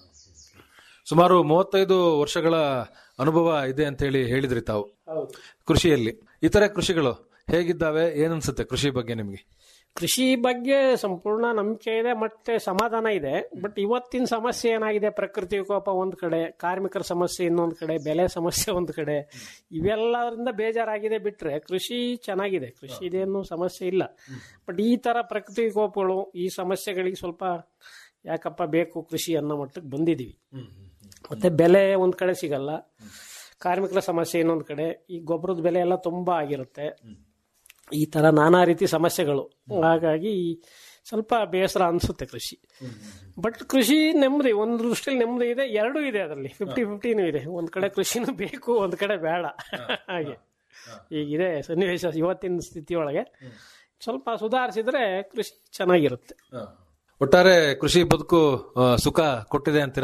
ಸುಮಾರು ಮೂವತ್ತೈದು ವರ್ಷಗಳ ಅನುಭವ ಇದೆ ಅಂತ ಹೇಳಿ ಹೇಳಿದ್ರಿ ತಾವು ಕೃಷಿಯಲ್ಲಿ ಇತರೆ ಕೃಷಿಗಳು ಹೇಗಿದ್ದಾವೆ ಏನನ್ಸುತ್ತೆ ಕೃಷಿ ಬಗ್ಗೆ ನಿಮ್ಗೆ ಕೃಷಿ ಬಗ್ಗೆ ಸಂಪೂರ್ಣ ನಂಬಿಕೆ ಇದೆ ಮತ್ತೆ ಸಮಾಧಾನ ಇದೆ ಬಟ್ ಇವತ್ತಿನ ಸಮಸ್ಯೆ ಏನಾಗಿದೆ ಪ್ರಕೃತಿ ವಿಕೋಪ ಒಂದ್ ಕಡೆ ಕಾರ್ಮಿಕರ ಸಮಸ್ಯೆ ಇನ್ನೊಂದ್ ಕಡೆ ಬೆಲೆ ಸಮಸ್ಯೆ ಒಂದ್ ಕಡೆ ಇವೆಲ್ಲರಿಂದ ಬೇಜಾರಾಗಿದೆ ಬಿಟ್ರೆ ಕೃಷಿ ಚೆನ್ನಾಗಿದೆ ಕೃಷಿ ಇದೇನು ಸಮಸ್ಯೆ ಇಲ್ಲ ಬಟ್ ಈ ತರ ಪ್ರಕೃತಿ ವಿಕೋಪಗಳು ಈ ಸಮಸ್ಯೆಗಳಿಗೆ ಸ್ವಲ್ಪ ಯಾಕಪ್ಪ ಬೇಕು ಕೃಷಿ ಅನ್ನೋ ಮಟ್ಟಕ್ಕೆ ಬಂದಿದೀವಿ ಮತ್ತೆ ಬೆಲೆ ಒಂದ್ ಕಡೆ ಸಿಗಲ್ಲ ಕಾರ್ಮಿಕರ ಸಮಸ್ಯೆ ಇನ್ನೊಂದ್ ಕಡೆ ಈ ಗೊಬ್ಬರದ ಬೆಲೆ ಎಲ್ಲ ತುಂಬಾ ಆಗಿರುತ್ತೆ ಈ ತರ ನಾನಾ ರೀತಿ ಸಮಸ್ಯೆಗಳು ಹಾಗಾಗಿ ಸ್ವಲ್ಪ ಬೇಸರ ಅನ್ಸುತ್ತೆ ಕೃಷಿ ಬಟ್ ಕೃಷಿ ನೆಮ್ಮದಿ ಒಂದು ದೃಷ್ಟಿಯಲ್ಲಿ ನೆಮ್ಮದಿ ಇದೆ ಎರಡೂ ಇದೆ ಅದರಲ್ಲಿ ಫಿಫ್ಟಿ ಫಿಫ್ಟಿನೂ ಇದೆ ಒಂದ್ ಕಡೆ ಕೃಷಿನೂ ಬೇಕು ಒಂದ್ ಕಡೆ ಬೇಡ ಹಾಗೆ ಈಗಿದೆ ಸನ್ನಿವೇಶ ಇವತ್ತಿನ ಸ್ಥಿತಿಯೊಳಗೆ ಸ್ವಲ್ಪ ಸುಧಾರಿಸಿದ್ರೆ ಕೃಷಿ ಚೆನ್ನಾಗಿರುತ್ತೆ ಒಟ್ಟಾರೆ ಕೃಷಿ ಬದುಕು ಆ, ಸುಖ ಕೊಟ್ಟಿದೆ ಅಂತೀರಾ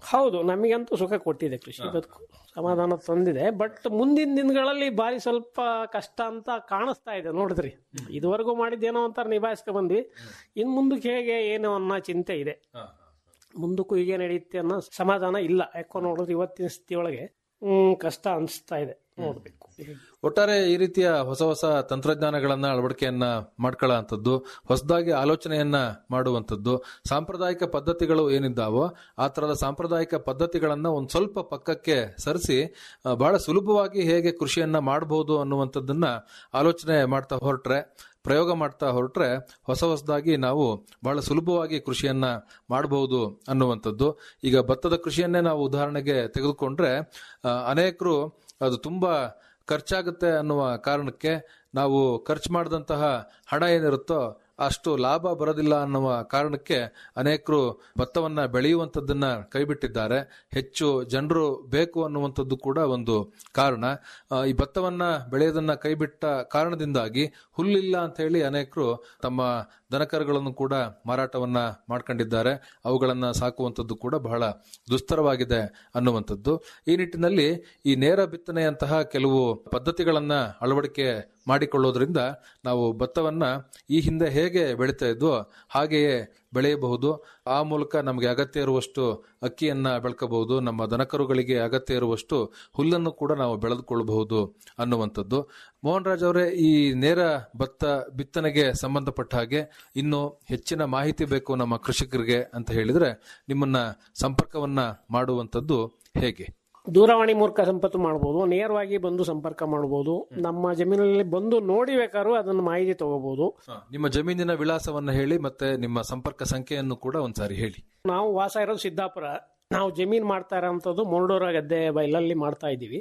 ಹೌದು ನಮಗಂತೂ ಸುಖ ಕೊಟ್ಟಿದೆ ಕೃಷಿ ಬದುಕು ಸಮಾಧಾನ ತಂದಿದೆ ಬಟ್ ಮುಂದಿನ ದಿನಗಳಲ್ಲಿ ಬಾರಿ ಸ್ವಲ್ಪ ಕಷ್ಟ ಅಂತ ಕಾಣಿಸ್ತಾ ಇದೆ ನೋಡಿದ್ರಿ ಇದುವರೆಗೂ ಮಾಡಿದ್ದೇನೋ ಅಂತ ನಿಭಾಯಿಸ್ಕೊ ಬಂದ್ವಿ ಇನ್ ಮುಂದಕ್ಕೆ ಹೇಗೆ ಏನು ಅನ್ನೋ ಚಿಂತೆ ಇದೆ ಮುಂದಕ್ಕೂ ಹೀಗೆ ನಡೆಯುತ್ತೆ ಅನ್ನೋ ಸಮಾಧಾನ ಇಲ್ಲ ಯಾಕೋ ನೋಡಿದ್ರೆ ಇವತ್ತಿನ ಸ್ಥಿತಿಯೊಳಗೆ ಹ್ಮ್ ಕಷ್ಟ ಅನಿಸ್ತಾ ಇದೆ ನೋಡ್ಬೇಕು ಒಟ್ಟಾರೆ ಈ ರೀತಿಯ ಹೊಸ ಹೊಸ ತಂತ್ರಜ್ಞಾನಗಳನ್ನ ಅಳವಡಿಕೆಯನ್ನ ಮಾಡ್ಕೊಳ್ಳೋಂಥದ್ದು ಹೊಸದಾಗಿ ಆಲೋಚನೆಯನ್ನ ಮಾಡುವಂಥದ್ದು ಸಾಂಪ್ರದಾಯಿಕ ಪದ್ಧತಿಗಳು ಏನಿದ್ದಾವೋ ಆ ತರದ ಸಾಂಪ್ರದಾಯಿಕ ಪದ್ಧತಿಗಳನ್ನ ಒಂದ್ ಸ್ವಲ್ಪ ಪಕ್ಕಕ್ಕೆ ಸರಿಸಿ ಆ, ಬಹಳ ಸುಲಭವಾಗಿ ಹೇಗೆ ಕೃಷಿಯನ್ನ ಮಾಡಬಹುದು ಅನ್ನುವಂಥದ್ದನ್ನ ಆಲೋಚನೆ ಮಾಡ್ತಾ ಹೊರಟ್ರೆ ಪ್ರಯೋಗ ಮಾಡ್ತಾ ಹೊರಟ್ರೆ ಹೊಸ ಹೊಸದಾಗಿ ನಾವು ಬಹಳ ಸುಲಭವಾಗಿ ಕೃಷಿಯನ್ನ ಮಾಡಬಹುದು ಅನ್ನುವಂಥದ್ದು ಈಗ ಭತ್ತದ ಕೃಷಿಯನ್ನೇ ನಾವು ಉದಾಹರಣೆಗೆ ತೆಗೆದುಕೊಂಡ್ರೆ ಆ, ಅನೇಕರು ಅದು ತುಂಬಾ ಖರ್ಚಾಗುತ್ತೆ ಅನ್ನುವ ಕಾರಣಕ್ಕೆ ನಾವು ಖರ್ಚು ಮಾಡಿದಂತಹ ಹಣ ಏನಿರುತ್ತೋ ಅಷ್ಟು ಲಾಭ ಬರೋದಿಲ್ಲ ಅನ್ನುವ ಕಾರಣಕ್ಕೆ ಅನೇಕರು ಭತ್ತವನ್ನ ಬೆಳೆಯುವಂಥದ್ದನ್ನ ಕೈಬಿಟ್ಟಿದ್ದಾರೆ ಹೆಚ್ಚು ಜನರು ಬೇಕು ಅನ್ನುವಂಥದ್ದು ಕೂಡ ಒಂದು ಕಾರಣ ಆ, ಈ ಭತ್ತವನ್ನ ಬೆಳೆಯೋದನ್ನ ಕೈಬಿಟ್ಟ ಕಾರಣದಿಂದಾಗಿ ಹುಲ್ಲಿಲ್ಲ ಅಂತ ಹೇಳಿ ಅನೇಕರು ತಮ್ಮ ದನಕರುಗಳನ್ನು ಕೂಡ ಮಾರಾಟವನ್ನ ಮಾಡ್ಕೊಂಡಿದ್ದಾರೆ ಅವುಗಳನ್ನ ಸಾಕುವಂಥದ್ದು ಕೂಡ ಬಹಳ ದುಸ್ತರವಾಗಿದೆ ಅನ್ನುವಂಥದ್ದು ಈ ನಿಟ್ಟಿನಲ್ಲಿ ಈ ನೇರ ಬಿತ್ತನೆಯಂತಹ ಕೆಲವು ಪದ್ಧತಿಗಳನ್ನ ಅಳವಡಿಕೆ ಮಾಡಿಕೊಳ್ಳೋದ್ರಿಂದ ನಾವು ಭತ್ತವನ್ನ ಈ ಹಿಂದೆ ಹೇಗೆ ಬೆಳೀತಾ ಇದ್ವೋ ಹಾಗೆಯೇ ಬೆಳೆಯಬಹುದು ಆ ಮೂಲಕ ನಮಗೆ ಅಗತ್ಯ ಇರುವಷ್ಟು ಅಕ್ಕಿಯನ್ನ ಬೆಳ್ಕಬಹುದು ನಮ್ಮ ದನಕರುಗಳಿಗೆ ಅಗತ್ಯ ಇರುವಷ್ಟು ಹುಲ್ಲನ್ನು ಕೂಡ ನಾವು ಬೆಳೆದುಕೊಳ್ಳಬಹುದು ಅನ್ನುವಂಥದ್ದು ಮೋಹನ್ ರಾಜ್ ಅವರೇ ಈ ನೇರ ಭತ್ತ ಬಿತ್ತನೆಗೆ ಸಂಬಂಧಪಟ್ಟ ಹಾಗೆ ಇನ್ನು ಹೆಚ್ಚಿನ ಮಾಹಿತಿ ಬೇಕು ನಮ್ಮ ಕೃಷಿಕರಿಗೆ ಅಂತ ಹೇಳಿದ್ರೆ ನಿಮ್ಮನ್ನ ಸಂಪರ್ಕವನ್ನ ಮಾಡುವಂಥದ್ದು ಹೇಗೆ ದೂರವಾಣಿ ಮೂಲಕ ಸಂಪರ್ಕ ಮಾಡಬಹುದು ನೇರವಾಗಿ ಬಂದು ಸಂಪರ್ಕ ಮಾಡಬಹುದು ನಮ್ಮ ಜಮೀನಲ್ಲಿ ಬಂದು ನೋಡಿ ಬೇಕಾದ್ರೂ ಅದನ್ನ ಮಾಹಿತಿ ತಗೋಬಹುದು ನಿಮ್ಮ ಜಮೀನಿನ ವಿಳಾಸವನ್ನ ಹೇಳಿ ಮತ್ತೆ ನಿಮ್ಮ ಸಂಪರ್ಕ ಸಂಖ್ಯೆಯನ್ನು ಕೂಡ ಒಂದ್ಸಾರಿ ಹೇಳಿ ನಾವು ವಾಸ ಇರೋದು ಸಿದ್ದಾಪುರ ನಾವು ಜಮೀನ್ ಮಾಡ್ತಾ ಇರೋಂಥದ್ದು ಮೊರಡೂರ ಗದ್ದೆ ಬೈಲಲ್ಲಿ ಮಾಡ್ತಾ ಇದ್ದೀವಿ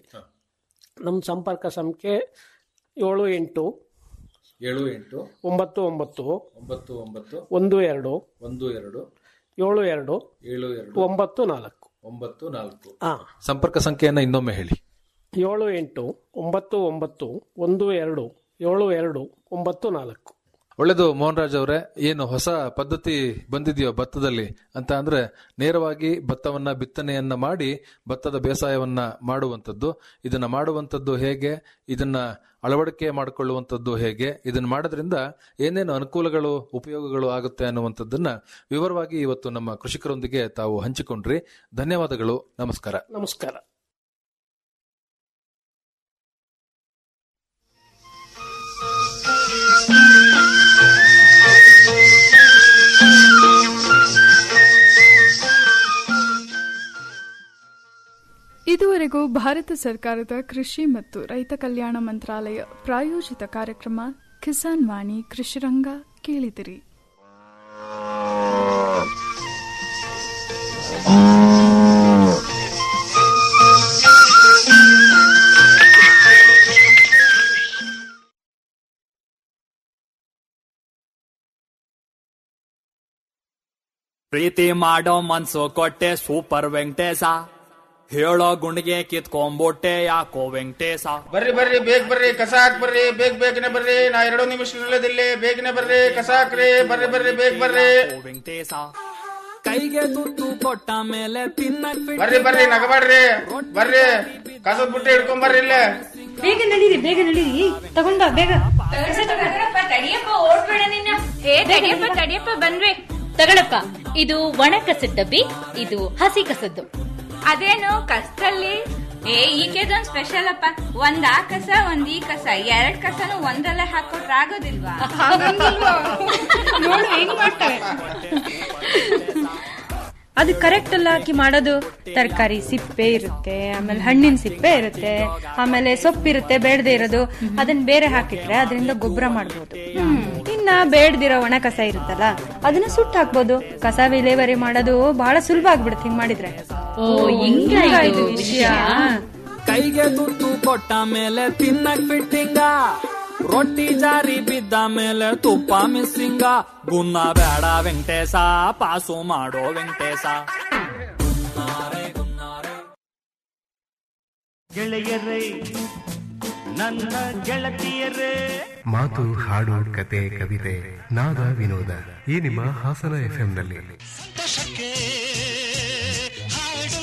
ನಮ್ಮ ಸಂಪರ್ಕ ಸಂಖ್ಯೆ ಏಳು ಎಂಟು ಏಳು ಎಂಟು ಒಂಬತ್ತು ಒಂಬತ್ತು ಒಂಬತ್ತು ಒಂಬತ್ತು ಒಂದು ಎರಡು ಒಂದು ಎರಡು ಏಳು ಎರಡು ಏಳು ಎರಡು ಒಂಬತ್ತು ನಾಲ್ಕು ಒಂಬತ್ತು ನಾಲ್ಕು ಹಾ ಸಂಪರ್ಕ ಸಂಖ್ಯೆಯನ್ನ ಇನ್ನೊಮ್ಮೆ ಹೇಳಿ ಏಳು ಎಂಟು ಒಂಬತ್ತು ಒಂಬತ್ತು ಒಂದು ಎರಡು ಏಳು ಎರಡು ಒಂಬತ್ತು ನಾಲ್ಕು ಒಳ್ಳೆದು ಮೋಹನ್ ರಾಜ್ ಅವರೇ ಏನು ಹೊಸ ಪದ್ಧತಿ ಬಂದಿದೆಯೋ ಭತ್ತದಲ್ಲಿ ಅಂತ ಅಂದ್ರೆ ನೇರವಾಗಿ ಭತ್ತವನ್ನ ಬಿತ್ತನೆಯನ್ನ ಮಾಡಿ ಭತ್ತದ ಬೇಸಾಯವನ್ನ ಮಾಡುವಂಥದ್ದು ಇದನ್ನ ಮಾಡುವಂಥದ್ದು ಹೇಗೆ ಇದನ್ನ ಅಳವಡಿಕೆ ಮಾಡಿಕೊಳ್ಳುವಂಥದ್ದು ಹೇಗೆ ಇದನ್ನ ಮಾಡೋದ್ರಿಂದ ಏನೇನು ಅನುಕೂಲಗಳು ಉಪಯೋಗಗಳು ಆಗುತ್ತೆ ಅನ್ನುವಂಥದ್ದನ್ನ ವಿವರವಾಗಿ ಇವತ್ತು ನಮ್ಮ ಕೃಷಿಕರೊಂದಿಗೆ ತಾವು ಹಂಚಿಕೊಂಡ್ರಿ ಧನ್ಯವಾದಗಳು ನಮಸ್ಕಾರ ನಮಸ್ಕಾರ ಇದುವರೆಗೂ ಭಾರತ ಸರ್ಕಾರದ ಕೃಷಿ ಮತ್ತು ರೈತ ಕಲ್ಯಾಣ ಮಂತ್ರಾಲಯ ಪ್ರಾಯೋಜಿತ ಕಾರ್ಯಕ್ರಮ ಕಿಸಾನ್ ವಾಣಿ ಕೃಷಿರಂಗ ಕೇಳಿದಿರಿ ಪ್ರೀತಿ ಮಾಡೋ ಮನ್ಸು ಕೊಟ್ಟೆ ಸೂಪರ್ ವೆಂಕಟೇಶ ಹೇಳೋ ಗುಂಡಿಗೆ ಕಿತ್ಕೊಂಡ್ಬಿಟ್ಟೆ ಯಾಕೋ ವೆಂಕಟೇಶ ಬರ್ರಿ ಬರ್ರಿ ಬೇಗ ಬರ್ರಿ ಕಸ ಹಾಕ್ ಬರ್ರಿ ಬೇಗ ಬೇಗನೆ ಬರ್ರಿ ನಾ ಎರಡು ನಿಮಿಷದಲ್ಲಿ ಬೇಗನೆ ಬರ್ರಿ ಕಸ ಹಾಕ್ರಿ ಬರ್ರಿ ಬರ್ರಿ ಬೇಗ ಬರ್ರಿ ವೆಂಕಟೇಶ ಕೈಗೆ ತುತ್ತು ಕೊಟ್ಟ ಮೇಲೆ ತಿನ್ನಕ್ ಬಿಟ್ಟು ಬರ್ರಿ ಬರ್ರಿ ನಗಬಾಡ್ರಿ ಬರ್ರಿ ಕಸದ ಬುಟ್ಟಿ ಹಿಡ್ಕೊಂಡ್ ಬರ್ರಿ ಇಲ್ಲೇ ಬೇಗ ನಡೀರಿ ಬೇಗ ನಡೀರಿ ತಗೊಂಡ್ ಬಾ ಬೇಗ ತಡಿಯಪ್ಪ ಓಡ್ಬೇಡ ನಿನ್ನ ಏ ತಡಿಯಪ್ಪ ತಡಿಯಪ್ಪ ಬಂದ್ವಿ ತಗಳಪ್ಪ ಇದು ಒಣ ಕಸದ ಡಬ್ಬಿ ಇದು ಹಸಿ ಕಸದ್ದು ಅದೇನು ಕಸದಲ್ಲಿ ಏ ಈಕೆದೊಂದ್ ಸ್ಪೆಷಲ್ ಅಪ್ಪ ಒಂದ್ ಆ ಕಸ ಒಂದ್ ಈ ಕಸ ಎರಡ್ ಕಸನು ಒಂದಲ್ಲೇ ಹಾಕೊಟ್ರ ಆಗೋದಿಲ್ವಾ ನೋಡು ಹೆಂಗ್ ಮಾಡ್ತಾರೆ ಅದು ಕರೆಕ್ಟ್ ಅಲ್ಲ ಹಾಕಿ ಮಾಡೋದು ತರಕಾರಿ ಸಿಪ್ಪೆ ಇರುತ್ತೆ ಆಮೇಲೆ ಹಣ್ಣಿನ ಸಿಪ್ಪೆ ಇರುತ್ತೆ ಆಮೇಲೆ ಸೊಪ್ಪಿರುತ್ತೆ ಬೇಡದೆ ಇರೋದು ಅದನ್ನ ಬೇರೆ ಹಾಕಿಟ್ರೆ ಅದರಿಂದ ಗೊಬ್ಬರ ಮಾಡ್ಬೋದು ಇನ್ನ ಬೇಡದಿರೋ ಒಣ ಕಸ ಇರುತ್ತಲ್ಲ ಅದನ್ನ ಸುಟ್ಟು ಹಾಕ್ಬೋದು ಕಸ ವಿಲೇವರಿ ಮಾಡೋದು ಬಹಳ ಸುಲಭ ಆಗ್ಬಿಡುತ್ತೆ ಹಿಂಗ್ ಮಾಡಿದ್ರೆ ಓ, ಹಿಂಗಾ ಇದು ಹಿಂಗಾ ವಿಷಯ ಕೈಗೆ ತುತ್ತು ಕೊಟ್ಟ ಮೇಲೆ ತಿನ್ನಕ್ ಬಿಟ್ಟಿಂಗ ರೊಟ್ಟಿ ಜಾರಿ ಬಿದ್ದ ಮೇಲೆ ತುಪ್ಪ ಮಿಸ್ಸಿಂಗ ಗುನ್ನ ಬೇಡ ವೆಂಕಟೇಶ ಪಾಸು ಮಾಡೋ ವೆಂಕಟೇಶ ಗೆಳೆಯರೇ ನನ್ನ ಗೆಳತಿಯರೇ ಮಾತು ಹಾಡು ಕತೆ ಕವಿತೆ ನಾದ ವಿನೋದ ಈ ನಿಮ್ಮ ಹಾಸನ ಎಫ್ಎಂನಲ್ಲಿ ಸಂತೋಷಕ್ಕೆ ಹಾಡು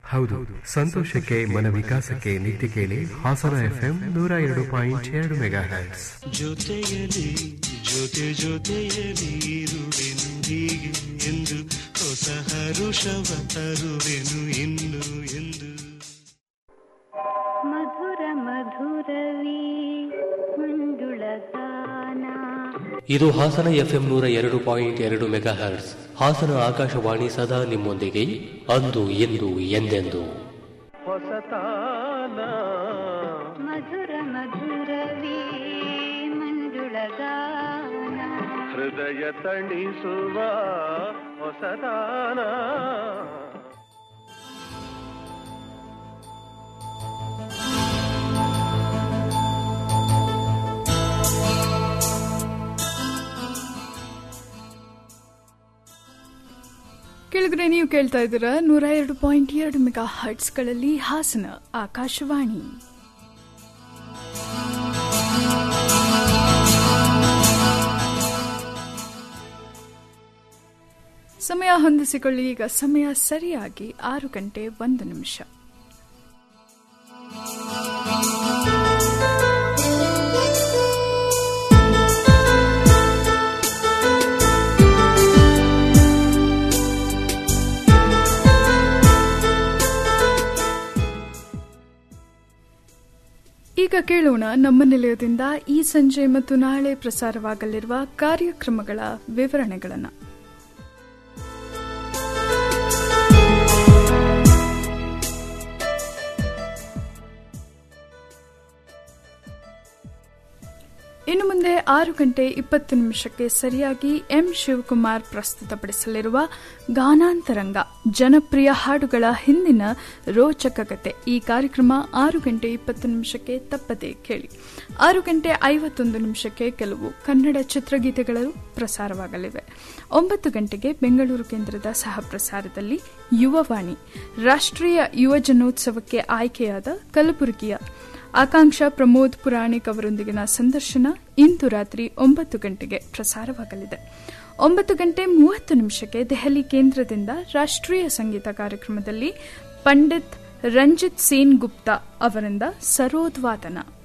ಹೌದು ಸಂತೋಷಕ್ಕೆ ಮನ ವಿಕಾಸಕ್ಕೆ ನಿತ್ಯ ಕೇಳಿ ಹಾಸನ ಎಫ್ಎಂ ನೂರ ಎರಡು ಪಾಯಿಂಟ್ ಎರಡು ಮೆಗಾ ಹ್ಯಾಟ್ಸ್ ಜೊತೆಯಲಿ ಜೊತೆ ಜೊತೆಯಲಿ ಇರುವೆನು ಹೀಗೆ ಎಂದು ಹೊಸ ಹರುಷವ ತರುವೆನು ಇನ್ನು ಎಂದು ಮಧುರ ಮಧುರವೀ ಮಂಜುಳಗಾನ ಇದು ಹಾಸನ ಎಫ್ಎಂ ನೂರ ಎರಡು ಪಾಯಿಂಟ್ ಎರಡು ಮೆಗಾ ಹರ್ಟ್ಸ್ ಹಾಸನ ಆಕಾಶವಾಣಿ ಸದಾ ನಿಮ್ಮೊಂದಿಗೆ ಅಂದು ಎಂದು ಎಂದೆಂದು ಹೊಸತಾನ ಮಧುರ ಮಧುರವೀ ಮಂಜುಳಗಾನ ಹೃದಯ ತಣಿಸುವ ಹೊಸತಾನ ಕೆಳಗಡೆ ನೀವು ಕೇಳ್ತಾ ಇದ್ದೀರಾ ನೂರ ಎರಡು ಪಾಯಿಂಟ್ ಎರಡು ಮೆಗಾ ಹರ್ಟ್ಸ್ಗಳಲ್ಲಿ ಹಾಸನ ಆಕಾಶವಾಣಿ ಸಮಯ ಹೊಂದಿಸಿಕೊಳ್ಳಿ ಈಗ ಸಮಯ ಸರಿಯಾಗಿ ಆರು ಗಂಟೆ ಒಂದು ನಿಮಿಷ ಈಗ ಕೇಳೋಣ ನಮ್ಮ ನಿಲಯದಿಂದ ಈ ಸಂಜೆ ಮತ್ತು ನಾಳೆ ಪ್ರಸಾರವಾಗಲಿರುವ ಕಾರ್ಯಕ್ರಮಗಳ ವಿವರಣೆಗಳನ್ನು ಇನ್ನು ಮುಂದೆ ಆರು ಗಂಟೆ ಇಪ್ಪತ್ತು ನಿಮಿಷಕ್ಕೆ ಸರಿಯಾಗಿ ಎಂ ಶಿವಕುಮಾರ್ ಪ್ರಸ್ತುತಪಡಿಸಲಿರುವ ಗಾನಾಂತರಂಗ ಜನಪ್ರಿಯ ಹಾಡುಗಳ ಹಿಂದಿನ ರೋಚಕ ಕತೆ ಈ ಕಾರ್ಯಕ್ರಮ ಆರು ಗಂಟೆ ಇಪ್ಪತ್ತು ನಿಮಿಷಕ್ಕೆ ತಪ್ಪದೆ ಕೇಳಿ ಆರು ಗಂಟೆ ಐವತ್ತೊಂದು ನಿಮಿಷಕ್ಕೆ ಕೆಲವು ಕನ್ನಡ ಚಿತ್ರಗೀತೆಗಳು ಪ್ರಸಾರವಾಗಲಿವೆ ಒಂಬತ್ತು ಗಂಟೆಗೆ ಬೆಂಗಳೂರು ಕೇಂದ್ರದ ಸಹ ಪ್ರಸಾರದಲ್ಲಿ ಯುವವಾಣಿ ರಾಷ್ಟ್ರೀಯ ಯುವ ಜನೋತ್ಸವಕ್ಕೆ ಆಯ್ಕೆಯಾದ ಕಲಬುರಗಿಯ ಆಕಾಂಕ್ಷ ಪ್ರಮೋದ್ ಪುರಾಣಿಕ್ ಅವರೊಂದಿಗಿನ ಸಂದರ್ಶನ ಇಂದು ರಾತ್ರಿ ಒಂಬತ್ತು ಗಂಟೆಗೆ ಪ್ರಸಾರವಾಗಲಿದೆ ಒಂಬತ್ತು ಗಂಟೆ ಮೂವತ್ತು ನಿಮಿಷಕ್ಕೆ ದೆಹಲಿ ಕೇಂದ್ರದಿಂದ ರಾಷ್ಟ್ರೀಯ ಸಂಗೀತ ಕಾರ್ಯಕ್ರಮದಲ್ಲಿ ಪಂಡಿತ್ ರಂಜಿತ್ ಸೇನ್ ಗುಪ್ತಾ ಅವರಿಂದ ಸರೋದ್ವಾದನ